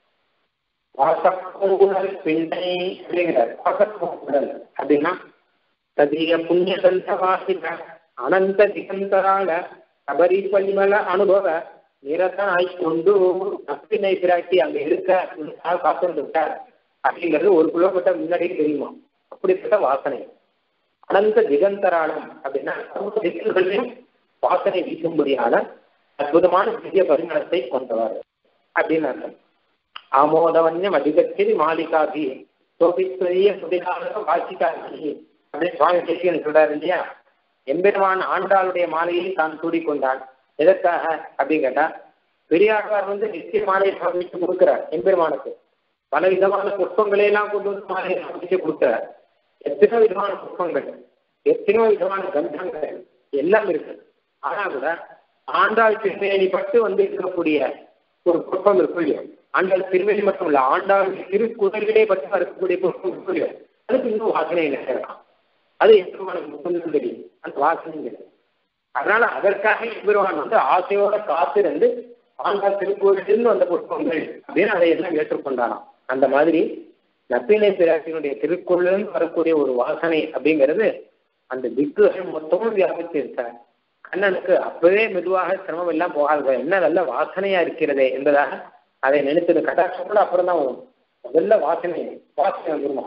வாசப்பூங்குழல் பிண்டை அப்படிங்கிறார் வாசப்பூங்குழல் அப்படின்னா ததிய புண்ணிய சந்தவாசின அனந்த திகந்தரால சபரி பரிமள அனுபவ நிரதனாய் கொண்டு அப்பினை பிராட்டி அங்க இருக்க காத்து விட்டார் அப்படிங்கிறது ஒரு கிலோமீட்டர் முன்னாடியே தெரியுமா அப்படிப்பட்ட வாசனை அனந்த திகந்தராளம் அப்படின்னா திக்குகளிலும் வாசனை வீசும்படியான அற்புதமான திவ்ய பரிமளத்தை கொண்டவர் அப்படின்னு அர்த்தம் ஆமோதவன்யம் அதிகத்தில் மாலிகாபி சோபிஸ்வரிய சுதிகாக வாசிகாபி அப்படின்னு சுவாமி தேசிகன் சொல்றாரு இல்லையா எம்பெருமான் ஆண்டாளுடைய மாலையை தான் சூடிக்கொண்டான் எதற்காக அப்படின்னு கேட்டா பெரியாழ்வார் வந்து நித்திய மாலையை சமைச்சு கொடுக்கிறார் எம்பெருமானுக்கு பல விதமான புஷ்பங்களை எல்லாம் கொண்டு வந்து மாலையை சமைச்சு கொடுக்கிறார் எத்தனையோ விதமான புஷ்பங்கள் எத்தனையோ விதமான கந்தங்கள் எல்லாம் இருக்கு ஆனா கூட ஆண்டாள் திருமேனி பட்டு வந்து இருக்கக்கூடிய ஒரு புஷ்பம் இருக்கும் இல்லையோ ஆண்டாள் திருமேனி மட்டும் இல்ல ஆண்டாள் திருக்குதல்களே பட்டு இருக்கக்கூடிய புஷ்பம் இருக்கும் இல்லையோ அதுக்கு இன்னும் வாசனை நினைக்கலாம் அது எம்பெருமானுக்கு முகம் தெரியும் அந்த வாசனை தெரியும் அதனால அதற்காக எம்பெருமான் வந்து ஆசையோட காத்திருந்து ஆண்டாள் திருக்கோயிலிருந்து வந்த புஷ்பங்கள் அப்படின்னு அதை எல்லாம் ஏற்றுக்கொண்டாராம் அந்த மாதிரி நப்பினை பிராட்டியினுடைய திருக்குள்ளிருந்து வரக்கூடிய ஒரு வாசனை அப்படிங்கிறது அந்த திக்குகள் மொத்தமும் வியாபித்து இருக்கார் கண்ணனுக்கு அப்பவே மெதுவாக சிரமம் எல்லாம் போகாது என்ன நல்ல வாசனையா இருக்கிறதே என்பதாக அதை நினைத்தது கட்டாட்சம் கூட அப்புறம் தான் வரும் முதல்ல வாசனை வாசனை வந்துருமா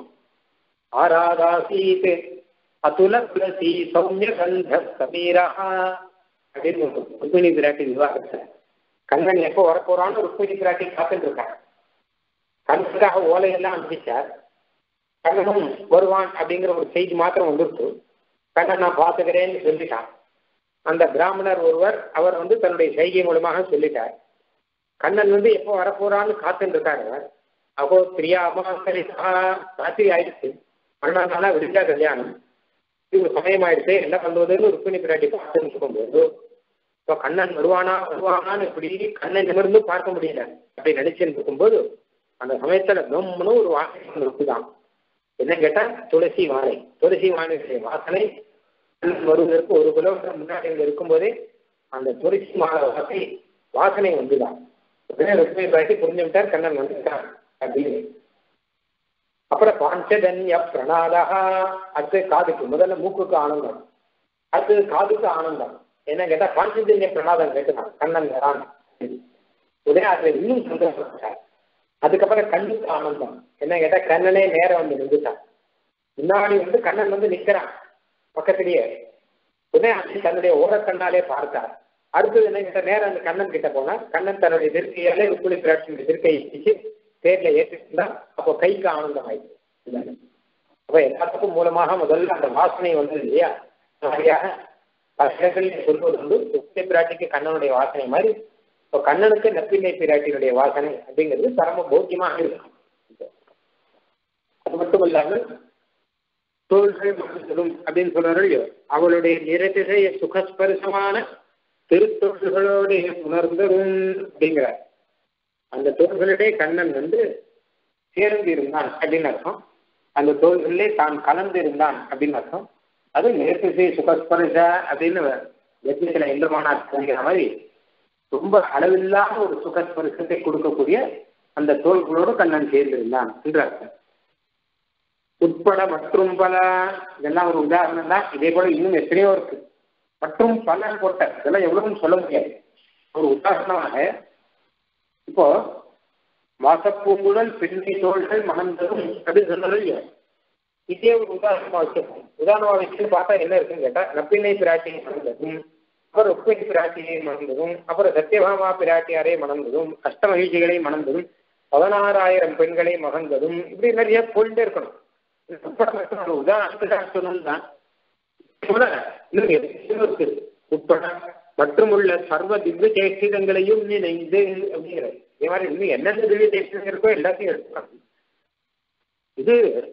ஆராதாசீத் அதுல துளசி சௌமிய கந்த சமீரா அப்படின்னு ருக்மிணி பிராட்டி விவாகத்தை கண்ணன் எப்போ வரப்போறான்னு ருக்மிணி பிராட்டி காத்துட்டு இருக்காங்க கண்ணனுக்காக ஓலையெல்லாம் அனுப்பிச்சார் கண்ணனும் வருவான் அப்படிங்கிற ஒரு செய்தி மாத்திரம் வந்துருச்சு கண்ணன் நான் பார்த்துக்கிறேன்னு சொல்லிட்டான் அந்த பிராமணர் ஒருவர் அவர் வந்து தன்னுடைய செய்கை மூலமாக சொல்லிட்டார் கண்ணன் வந்து எப்போ வரப்போறான்னு காத்துட்டு இருக்காரு அப்போ பிரியா அமாசரிசா ராத்திரி ஆயிடுச்சு பன்னெண்டாம் நாளா விடிஞ்சா கல்யாணம் இது சமயம் ஆயிடுச்சு என்ன பண்ணுவதுன்னு ருக்மிணி பிராட்டி பார்த்துட்டு இருக்கும்போது இப்போ கண்ணன் வருவானா வருவானான்னு இப்படி கண்ணை நிமிர்ந்து பார்க்க முடியல அப்படி நினைச்சுட்டு இருக்கும்போது அந்த சமயத்துல கம்னு ஒரு வாசனை இருக்குதான் என்ன கேட்டா துளசி வாழை துளசி வாழையுடைய வாசனை கண்ணன் வருவதற்கு ஒரு கிலோமீட்டர் முன்னாடி இங்க இருக்கும்போதே அந்த துளசி மாலை வாசனை வாசனை வந்துதான் உடனே ருக்மிணி பிராட்டி புரிஞ்சு விட்டார் கண்ணன் வந்துட்டான் அப்படின்னு அப்புறம் பாஞ்சஜன்ய பிரணாதா அடுத்து காதுக்கு முதல்ல மூக்குக்கு ஆனந்தம் அடுத்து காதுக்கு ஆனந்தம் என்ன கேட்டா பாஞ்சஜன்ய பிரணாதம் கேட்டுதான் கண்ணன் வரான் உடனே அதுல இன்னும் சந்தோஷப்பட்டார் அதுக்கப்புறம் கண்ணுக்கு ஆனந்தம் என்ன கேட்டா கண்ணனே நேரம் வந்து நின்றுட்டான் முன்னாடி வந்து கண்ணன் வந்து நிக்கிறான் பக்கத்திலேயே உடனே அது தன்னுடைய ஓரக்கண்ணாலே பார்த்தார் அடுத்தது என்ன கேட்டா நேரம் அந்த கண்ணன் கிட்ட போனா கண்ணன் தன்னுடைய திருக்கையாலே ருக்குளி பிராட்சியுடைய திருக்கையை பிடிச்சு தேர்ல ஏற்றிருந்தா அப்போ கைக்கு ஆனந்தம் ஆயிடுச்சு அப்ப எல்லாத்துக்கும் மூலமாக முதல்ல அந்த வாசனை வந்தது இல்லையா சரியாக பசங்களில் சொல்வது வந்து ருக்குளி பிராட்டிக்கு கண்ணனுடைய வாசனை மாதிரி இப்போ கண்ணனுக்கு நப்பிள்ளை பிராட்டியினுடைய வாசனை அப்படிங்கிறது பரம போக்கியமாக இருக்கும் அது மட்டும் இல்லாமல் தோள்கள் மகிழ்ந்ததும் அப்படின்னு சொல்றாரு அவளுடைய நிறத்திசைய சுகஸ்பரிசமான திருத்தொழில்களோடு உணர்ந்ததும் அப்படிங்கிறார் அந்த தோள்களிடையே கண்ணன் வந்து சேர்ந்து இருந்தான் அப்படின்னு அர்த்தம் அந்த தோள்களிலே தான் கலந்து இருந்தான் அப்படின்னு அர்த்தம் அது நேர்த்திசை சுகஸ்பரிச அப்படின்னு யஜ்னத்துல இந்திரமானார் சொல்கிற மாதிரி ரொம்ப அளவில்லாத ஒரு சுகஸ்பரிசத்தை கொடுக்கக்கூடிய அந்த தோள்களோடு கண்ணன் சேர்ந்திருந்தான் என்று அர்த்தம் உட்பட மற்றும் பல இதெல்லாம் ஒரு உதாரணம் தான் இதே போல இன்னும் எத்தனையோ இருக்கு மற்றும் பல போட்ட இதெல்லாம் எவ்வளவுன்னு சொல்ல முடியாது ஒரு உதாரணமாக இப்போ வாசப்பூங்குழல் பெண்ணை தோள்கள் மணந்ததும் அப்படின்னு சொன்னது இல்லையா இதே ஒரு உதாரணமா வச்சிருக்கோம் உதாரணமா வச்சுன்னு பார்த்தா என்ன இருக்குன்னு கேட்டா நப்பிள்ளை பிராட்டியை மணந்ததும் அப்புறம் உப்பினி பிராட்டியை மணந்ததும் அப்புறம் சத்யபாமா பிராட்டியாரை மணந்ததும் அஷ்டமகிழ்ச்சிகளை மணந்ததும் பதினாறாயிரம் பெண்களை மகந்ததும் இப்படி நிறைய போயிட்டே இருக்கணும் ஒரு உதாரணத்துக்காக சொல்லணும் தான் இன்னும் எதுவும் இருக்கு உட்பட மற்றும் உள்ள சர்வ திவ்ய சேஷ்டிதங்களையும் நினைந்து அப்படிங்கிற இதே மாதிரி இன்னும் என்னென்ன திவ்ய சேஷ்டிதம் இருக்கோ எல்லாத்தையும் எடுத்துக்கலாம் இது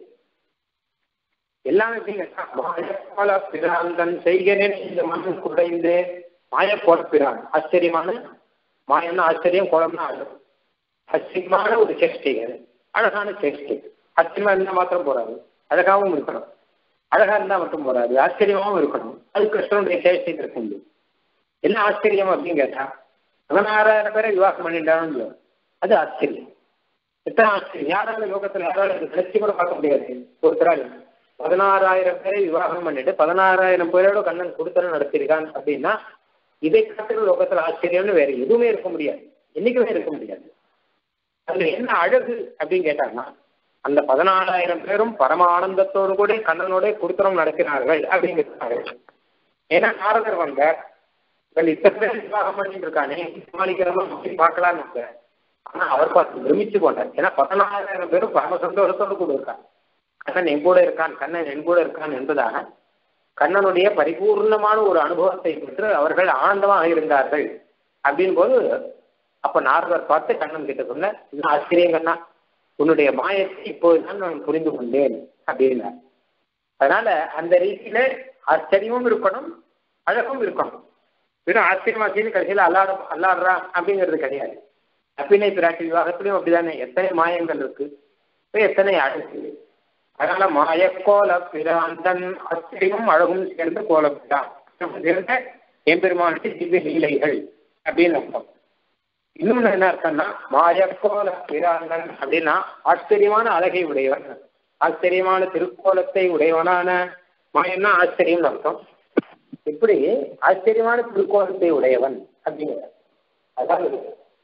எல்லாமே மாயக்கோல பிராந்தன் செய்கிறேன் இந்த மனம் குறைந்து மாயக்கோல பிரான் ஆச்சரியமான மாயம்னா ஆச்சரியம் கோலம்னா அழகு ஆச்சரியமான ஒரு சேஷ்டிகள் அழகான சேஷ்டி ஆச்சரியமா இருந்தா மாத்திரம் போறாது அழகாவும் இருக்கணும் அழகா இருந்தா மட்டும் போறாது ஆச்சரியமாவும் இருக்கணும் அது கிருஷ்ணனுடைய சேஷ்டிக்கு இருக்க முடியும் என்ன ஆச்சரியம் அப்படின்னு கேட்டா பதினாறாயிரம் பேரை விவாகம் பண்ணிட்டானு அது ஆச்சரியம் எத்தனை ஆச்சரியம் யாரால லோகத்துல யாரால நினைச்சு கூட பார்க்க முடியாது ஒருத்தரால் பதினாறாயிரம் பேரை விவாகம் பண்ணிட்டு பதினாறாயிரம் பேரோட கண்ணன் கொடுத்தன நடத்திருக்கான் அப்படின்னா இதை காட்டிலும் லோகத்துல ஆச்சரியம்னு வேற எதுவுமே இருக்க முடியாது என்னைக்குமே இருக்க முடியாது அதுல என்ன அழகு அப்படின்னு கேட்டாங்கன்னா அந்த பதினாலாயிரம் பேரும் பரம ஆனந்தத்தோடு கூட கண்ணனோட கொடுத்தனம் நடக்கிறார்கள் அப்படிங்கிறாங்க ஏன்னா நாரதர் வந்தார் இவன் இத்தனை பேர் விவாகம் பண்ணிட்டு இருக்கானே சமாளிக்கிறவங்க பார்க்கலான்னு இருக்கார் ஆனா அவர் பார்த்து பிரமிச்சு கொண்டார் ஏன்னா பதினாலாயிரம் பேரும் பரம சந்தோஷத்தோடு கூட இருக்காங்க கண்ணன் என் கூட இருக்கான் கண்ணன் என் கூட இருக்கான் என்பதாக கண்ணனுடைய பரிபூர்ணமான ஒரு அனுபவத்தை பெற்று அவர்கள் ஆனந்தமாக இருந்தார்கள் அப்படின் போது அப்ப நாரதர் பார்த்து கண்ணன் கிட்ட சொன்ன இது ஆச்சரியம் கண்ணா உன்னுடைய மாயத்தை இப்போதுதான் நான் புரிந்து கொண்டேன் அப்படின்னார் அதனால அந்த ரீதியில ஆச்சரியமும் இருக்கணும் அழகும் இருக்கணும் வெறும் ஆச்சரியமா செய்து கடைசியில் அல்லாட அல்லாடுறான் அப்படிங்கிறது கிடையாது அப்பினை பிராட்டி விவாகத்திலையும் அப்படிதானே எத்தனை மாயங்கள் இருக்கு எத்தனை அழகு அதனால மாயக்கோல பிராந்தன் ஆச்சரியமும் அழகும் சேர்ந்து கோலப்பிட்டான் சேர்ந்த எம்பெருமானுக்கு திவ்ய லீலைகள் அப்படின்னு அர்த்தம் இன்னொன்னு என்ன அர்த்தம்னா மாயக்கோல பிராந்தன் அப்படின்னா ஆச்சரியமான அழகை உடையவன் ஆச்சரியமான திருக்கோலத்தை உடையவனான மாயம்னா ஆச்சரியம் அர்த்தம் இப்படி ஆச்சரியமான திருக்கோலத்தை உடையவன் அப்படிங்கிற அதாவது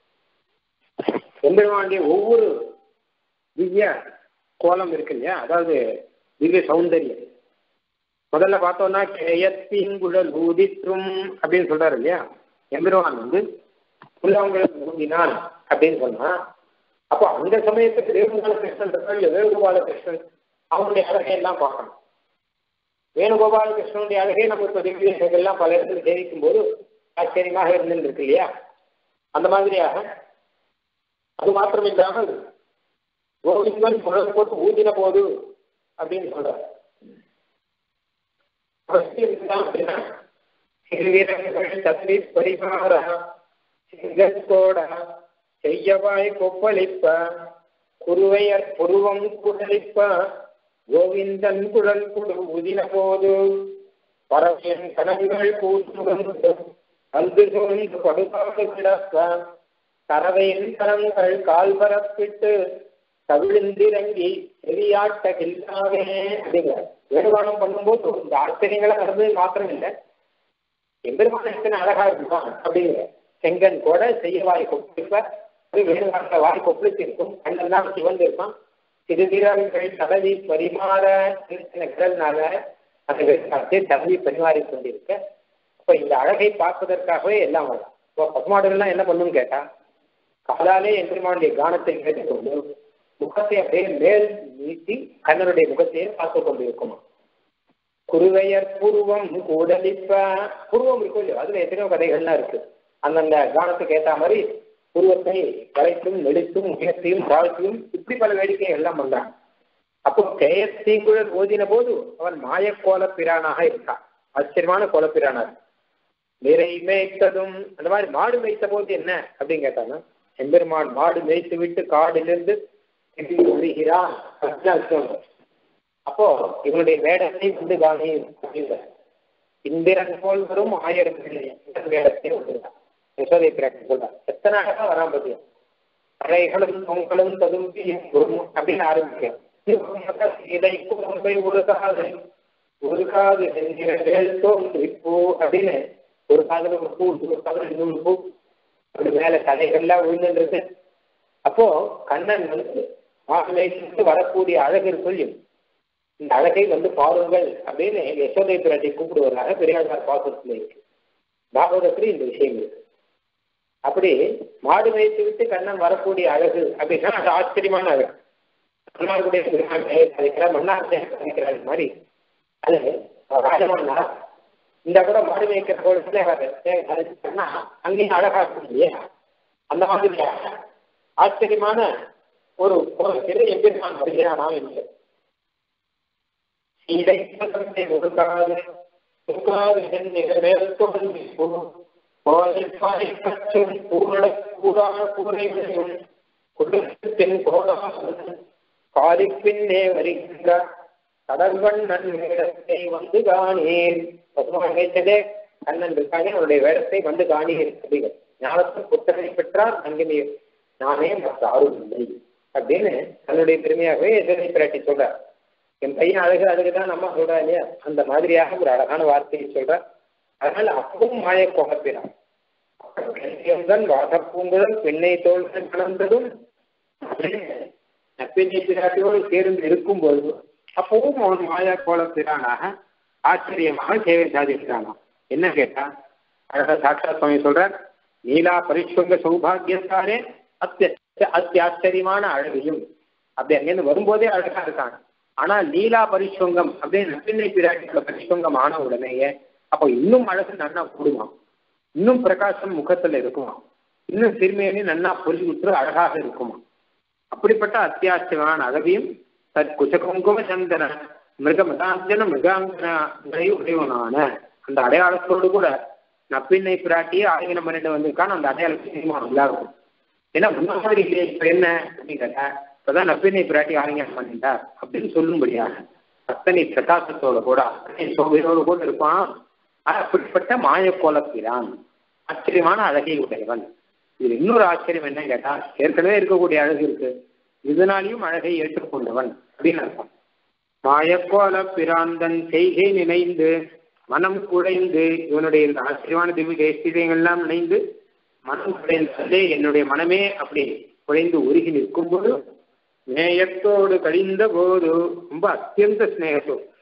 எம்பெருமானுடைய ஒவ்வொரு திவ்ய கோலம் இருக்கு இல்லையா அதாவது திவ்ய சௌந்தரியம் முதல்ல பார்த்தோம்னா கேயத்தீங்குழல் ஊதிற்றும் அப்படின்னு சொல்றாரு இல்லையா எம்பெருமான் வந்து புல்லாங்குழல் ஊதினான் அப்படின்னு சொன்னா அப்போ அந்த சமயத்துக்கு வேணுகோபால கிருஷ்ணன் இருக்கா இல்ல வேணுகோபால கிருஷ்ணன் அவனுடைய அழகை எல்லாம் பார்க்கணும் வேணுகோபால கிருஷ்ணனுடைய அழகை நம்ம இப்போ திவ்யெல்லாம் பல இடத்துல சேவிக்கும் போது ஆச்சரியமாக இருந்துருக்கு இல்லையா அந்த மாதிரியாக அது மாத்திரம் இல்லாமல் கோவிந்தன் குழல் போட்டு ஊதின போது அப்படின்னு சொல்றார் சிறுவீரர்கள் தத்தி பரிமாற சிங்கோட செய்யவாய் கொப்பளிப்ப குருவையர் புருவம் குடலிப்ப கோவிந்தன் குழல் குடு உதின போது பறவையின் கணங்கள் கூட்டு அந்து சூழ்ந்து படுகாடு கிடப்ப கறவையின் கரங்கள் கால் பரப்பிட்டு கவிழ்ந்திறங்கி செவியாட்ட கில்லாவே அப்படிங்கிற வேணுகானம் பண்ணும்போது இந்த ஆச்சரியங்களை நடந்தது மாத்திரம் இல்லை எம்பெருமான எத்தனை அழகா இருக்குமா அப்படிங்கிற செங்கன் கூட செய்யவாய் கொப்பிருப்ப அது வேணுகானத்துல வாய் கொப்பளிச்சிருக்கும் கண்ணெல்லாம் சிவந்து இருப்பான் சிறு வீரர்கள் தடவி பரிமாற சின்ன சின்ன கடல்னால அந்த வேணுகாலத்தை தடவி பரிமாறி கொண்டிருக்க இப்ப இந்த அழகை பார்ப்பதற்காகவே எல்லாம் வரும் இப்போ பசுமாடுகள்லாம் என்ன பண்ணுன்னு கேட்டா காலாலே எம்பெருமானுடைய கானத்தை கேட்டுக்கொண்டு முகத்தை அப்படியே மேல் நீட்டி கண்ணனுடைய முகத்தையே பார்த்து கொண்டிருக்குமா குருவையர் பூர்வம் கூடலிப்ப பூர்வம் இருக்கும் இல்லையோ அதுல எத்தனையோ கதைகள்லாம் இருக்கு அந்தந்த கானத்துக்கு ஏத்த மாதிரி பூர்வத்தை கலைத்தும் நெளித்தும் உயர்த்தியும் தாழ்த்தியும் இப்படி பல வேடிக்கை எல்லாம் பண்றான் அப்போ கேயத்தீங்குழல் ஓதின போது அவன் மாய கோலப்பிரானாக இருக்கான் ஆச்சரியமான கோலப்பிரானார் நிறை மேய்த்ததும் அந்த மாதிரி மாடு மேய்த்த போது என்ன அப்படின்னு கேட்டாங்க எம்பெருமான் மாடு மேய்த்து விட்டு காடிலிருந்து திரும்பி வருகிறான் அப்போ இவனுடைய வேடத்தை வந்து காணி அப்படிங்கிற இந்திரன் போல் வரும் ஆயிரம் வேடத்தை வந்துருக்கான் யசோதை பிராட்டி சொல்றான் எத்தனை அழகா வரான் பத்தியா பறைகளும் பொங்கலும் ததும்பி அப்படின்னு ஆரம்பிக்கிறேன் இதை உருகாது உருகாது தோன்றிப்பூ அப்படின்னு ஒரு காதல ஒரு பூ ஒரு காதல இன்னொரு பூ அப்படி மேல தலைகள்லாம் விழுந்துன்றது அப்போ கண்ணன் வந்து மாப்பிள்ளைக்கு வரக்கூடிய அழகு சொல்லும் இந்த அழகை வந்து பாருங்கள் அப்படின்னு யசோதை பிராட்டி கூப்பிடுவதாக பெரியாழ்வார் பாசத்துல இருக்கு பாகவதத்துல இந்த விஷயம் இருக்கு அப்படி மாடு வைத்து விட்டு கண்ணன் வரக்கூடிய அழகு அப்படின்னா அது ஆச்சரியமான அழகு மன்னாருடைய சாதிக்கிறார் மன்னார் சாதிக்கிறார் மாதிரி அது ராஜமன்னா இந்த கூட மாடு மேய்க்கிற கோலத்துல அங்கேயும் அழகா இருக்கும் இல்லையா அந்த மாதிரி ஆச்சரியமான ஒரு கோலத்தில் எம்பெருமான் வருகிறானா என்று இதை ஒதுக்காது ஒதுக்காது குடும்பத்தின் காலிப்பின்னே வருகின்ற கடல்வண்ணன் வேடத்தை வந்து காணேன் பசுமான் கேட்டதே கண்ணன் இருக்காங்க அவருடைய வேடத்தை வந்து காணீர் அப்படிங்கிற ஞானத்தில் புத்தகை பெற்றார் அங்கே நானே மற்ற ஆறும் இல்லை அப்படின்னு தன்னுடைய பெருமையாகவே எதிரை பிராட்டி சொல்றார் என் பையன் அழகு அழகுதான் நம்ம சொல்றா இல்லையா அந்த மாதிரியாக ஒரு அழகான வார்த்தையை சொல்ற அதனால அப்பவும் மாய புகப்பினான் தான் வாசப்பூங்குழல் பெண்ணை தோல்கள் கலந்ததும் நப்பினை பிராட்டியோடு சேர்ந்து இருக்கும்போது அப்பவும் அவன் மாயா கோலப்பிரானாக ஆச்சரியமாக சேவை சாதிக்கிறானா என்ன கேட்டா அழகா சாட்சா சுவாமி சொல்றார் நீலா பரிசுவங்க சௌபாகியத்தாரே அத்திய அத்தியாச்சரியமான அழகையும் அப்படி அங்கேருந்து வரும்போதே அழகா இருக்காங்க ஆனா லீலா பரிசுவங்கம் அப்படின்னு நப்பினை பிராட்டியோட பரிசுவங்கம் ஆன உடனேயே அப்போ இன்னும் அழகு நன்னா கூடுமா இன்னும் பிரகாசம் முகத்துல இருக்குமா இன்னும் சிறுமையிலே நன்னா பொலிவுற்று அழகாக இருக்குமா அப்படிப்பட்ட அத்தியாவசியமான அழகையும் தத் குசகுங்கும சந்தன மிருகமதாஞ்சன மிருகாங்கனை உடையவனான அந்த அடையாளத்தோடு கூட நப்பின்னை பிராட்டியே ஆலிங்கனம் பண்ணிட்டு வந்திருக்கான் அந்த அடையாளத்தையும் எல்லாருக்கும் ஏன்னா முன்ன மாதிரி இல்லையே இப்ப என்ன அப்படின்னு கேட்டா இப்பதான் நப்பின்னை பிராட்டி ஆலிங்கனம் பண்ணிட்டார் அப்படின்னு சொல்லும்படியாக அத்தனை பிரகாசத்தோட கூட அத்தனை சோகையோடு கூட இருப்பான் அப்படிப்பட்ட மாயக்கோலப்பிரான் ஆச்சரியமான அழகை உடையவன் இது இன்னொரு ஆச்சரியம் என்ன கேட்டா ஏற்கனவே இருக்கக்கூடிய அழகு இருக்கு இதனாலையும் அழகை ஏற்றுக்கொண்டவன் அப்படின்னு அர்த்தம் மாயக்கோல பிராந்தன் செய்கை நினைந்து மனம் குழைந்து இவனுடைய இந்த ஆச்சரியமான திவ்ய தேசியங்கள்லாம் நினைந்து மனம் குழைந்தே என்னுடைய மனமே அப்படி குழைந்து உருகி நிற்கும் போது நேயத்தோடு கழிந்த போது ரொம்ப அத்தியந்த ஸ்னேகத்தோ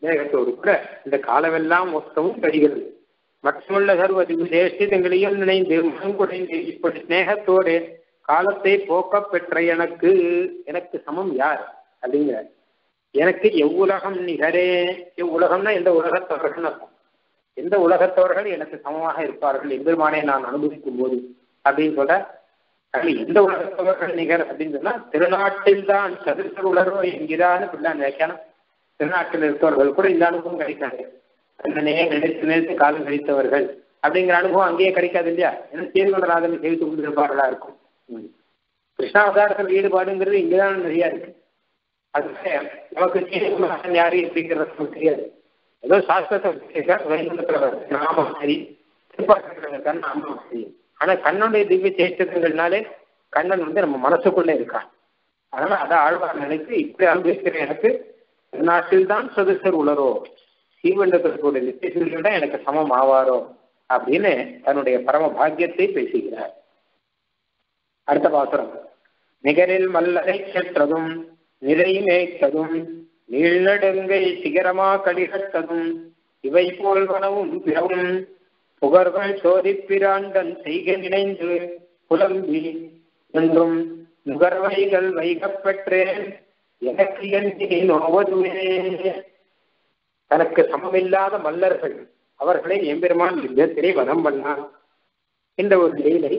ஸ்நேகத்தோடு கூட இந்த காலமெல்லாம் மொத்தமும் கழிகிறது மற்றுமுள்ள சர்வ விசேஷங்களையும் நினைந்து மனம் குறைந்து இப்படி ஸ்நேகத்தோடு காலத்தை போக்க பெற்ற எனக்கு எனக்கு சமம் யார் அப்படிங்கிற எனக்கு எவ்வுலகம் நிகரே எவ்வுலகம்னா எந்த உலகத்தவர்கள் அர்த்தம் எந்த உலகத்தவர்கள் எனக்கு சமமாக இருப்பார்கள் எம்பெருமானை நான் அனுபவிக்கும் போது அப்படின்னு சொல்ற அது எந்த உலகத்தவர்கள் நிகர் அப்படின்னு சொன்னா திருநாட்டில் தான் சதுர்த்தர் உலகோ என்கிறான்னு பிள்ளை வியாக்கியானம் திருநாட்டில் இருப்பவர்கள் கூட இந்த அனுபவம் கிடைக்காது அண்ணனையே நினைத்து நினைத்து காலம் கழித்தவர்கள் அப்படிங்கிற அனுபவம் அங்கேயே கிடைக்காது இல்லையா ஏன்னா தேர்கொண்டராதனை செய்து கொண்டிருப்பார்களா இருக்கும் கிருஷ்ணாவதாரத்தில் ஈடுபாடுங்கிறது இங்கதான் நிறைய இருக்கு அது நமக்கு தீர்மானம் யாரு அப்படிங்கிறது நமக்கு தெரியாது ஏதோ சாஸ்திரத்தை வைகுண்டத்தில் நாம சரி திருப்பாக்கிறதுக்கான நாம சரி ஆனா கண்ணனுடைய திவ்ய சேஷ்டங்கள்னாலே கண்ணன் வந்து நம்ம மனசுக்குள்ள இருக்கான் அதனால அதை ஆழ்வார் நினைத்து இப்படி அனுபவிக்கிற எனக்கு நாட்டில் தான் சதுசர் உளரோ சீவண்டத்திற்குடைய நித்தியசூரியன் தான் எனக்கு சமம் ஆவாரோ அப்படின்னு தன்னுடைய பரம பாக்கியத்தை பேசுகிறார் அடுத்த பாசுரம் நிகரில் மல்லரை செற்றதும் நிறை மேய்த்ததும் நீழ்நடுங்கை சிகரமா கடிகட்டதும் இவை போல்வனவும் பிறவும் புகர்கள் சோதிப்பிராண்டன் செய்க நினைந்து புலம்பி என்றும் நுகர்வைகள் வைகப் பெற்றேன் எனக்கு என்று நோவதுவே தனக்கு சமமில்லாத மல்லர்கள் அவர்களை எம்பெருமான் யுத்தத்திலே வதம் பண்ணான் என்ற ஒரு லீலை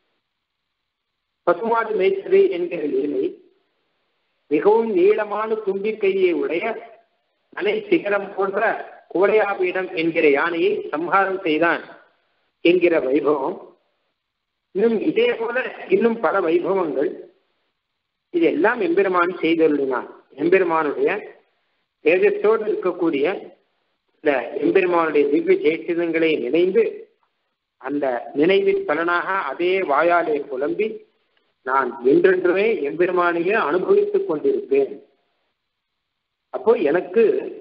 பசுமாடு மேய்ச்சது என்கிற லீலை மிகவும் நீளமான தும்பிக்கையை உடைய அலை சிகரம் போன்ற குவளையாபீடம் என்கிற யானையை சம்ஹாரம் செய்தான் என்கிற வைபவம் இன்னும் இதே போல இன்னும் பல வைபவங்கள் இதெல்லாம் எம்பெருமான் செய்தருளினான் எம்பெருமானுடைய தேஜஸோடு இருக்கக்கூடிய இந்த எம்பெருமானுடைய திவ்ய சேஷிதங்களை நினைந்து அந்த நினைவின் பலனாக அதே வாயாலே புலம்பி நான் என்றென்றுமே எம்பெருமானையே அனுபவித்துக் கொண்டிருப்பேன் அப்போ எனக்கு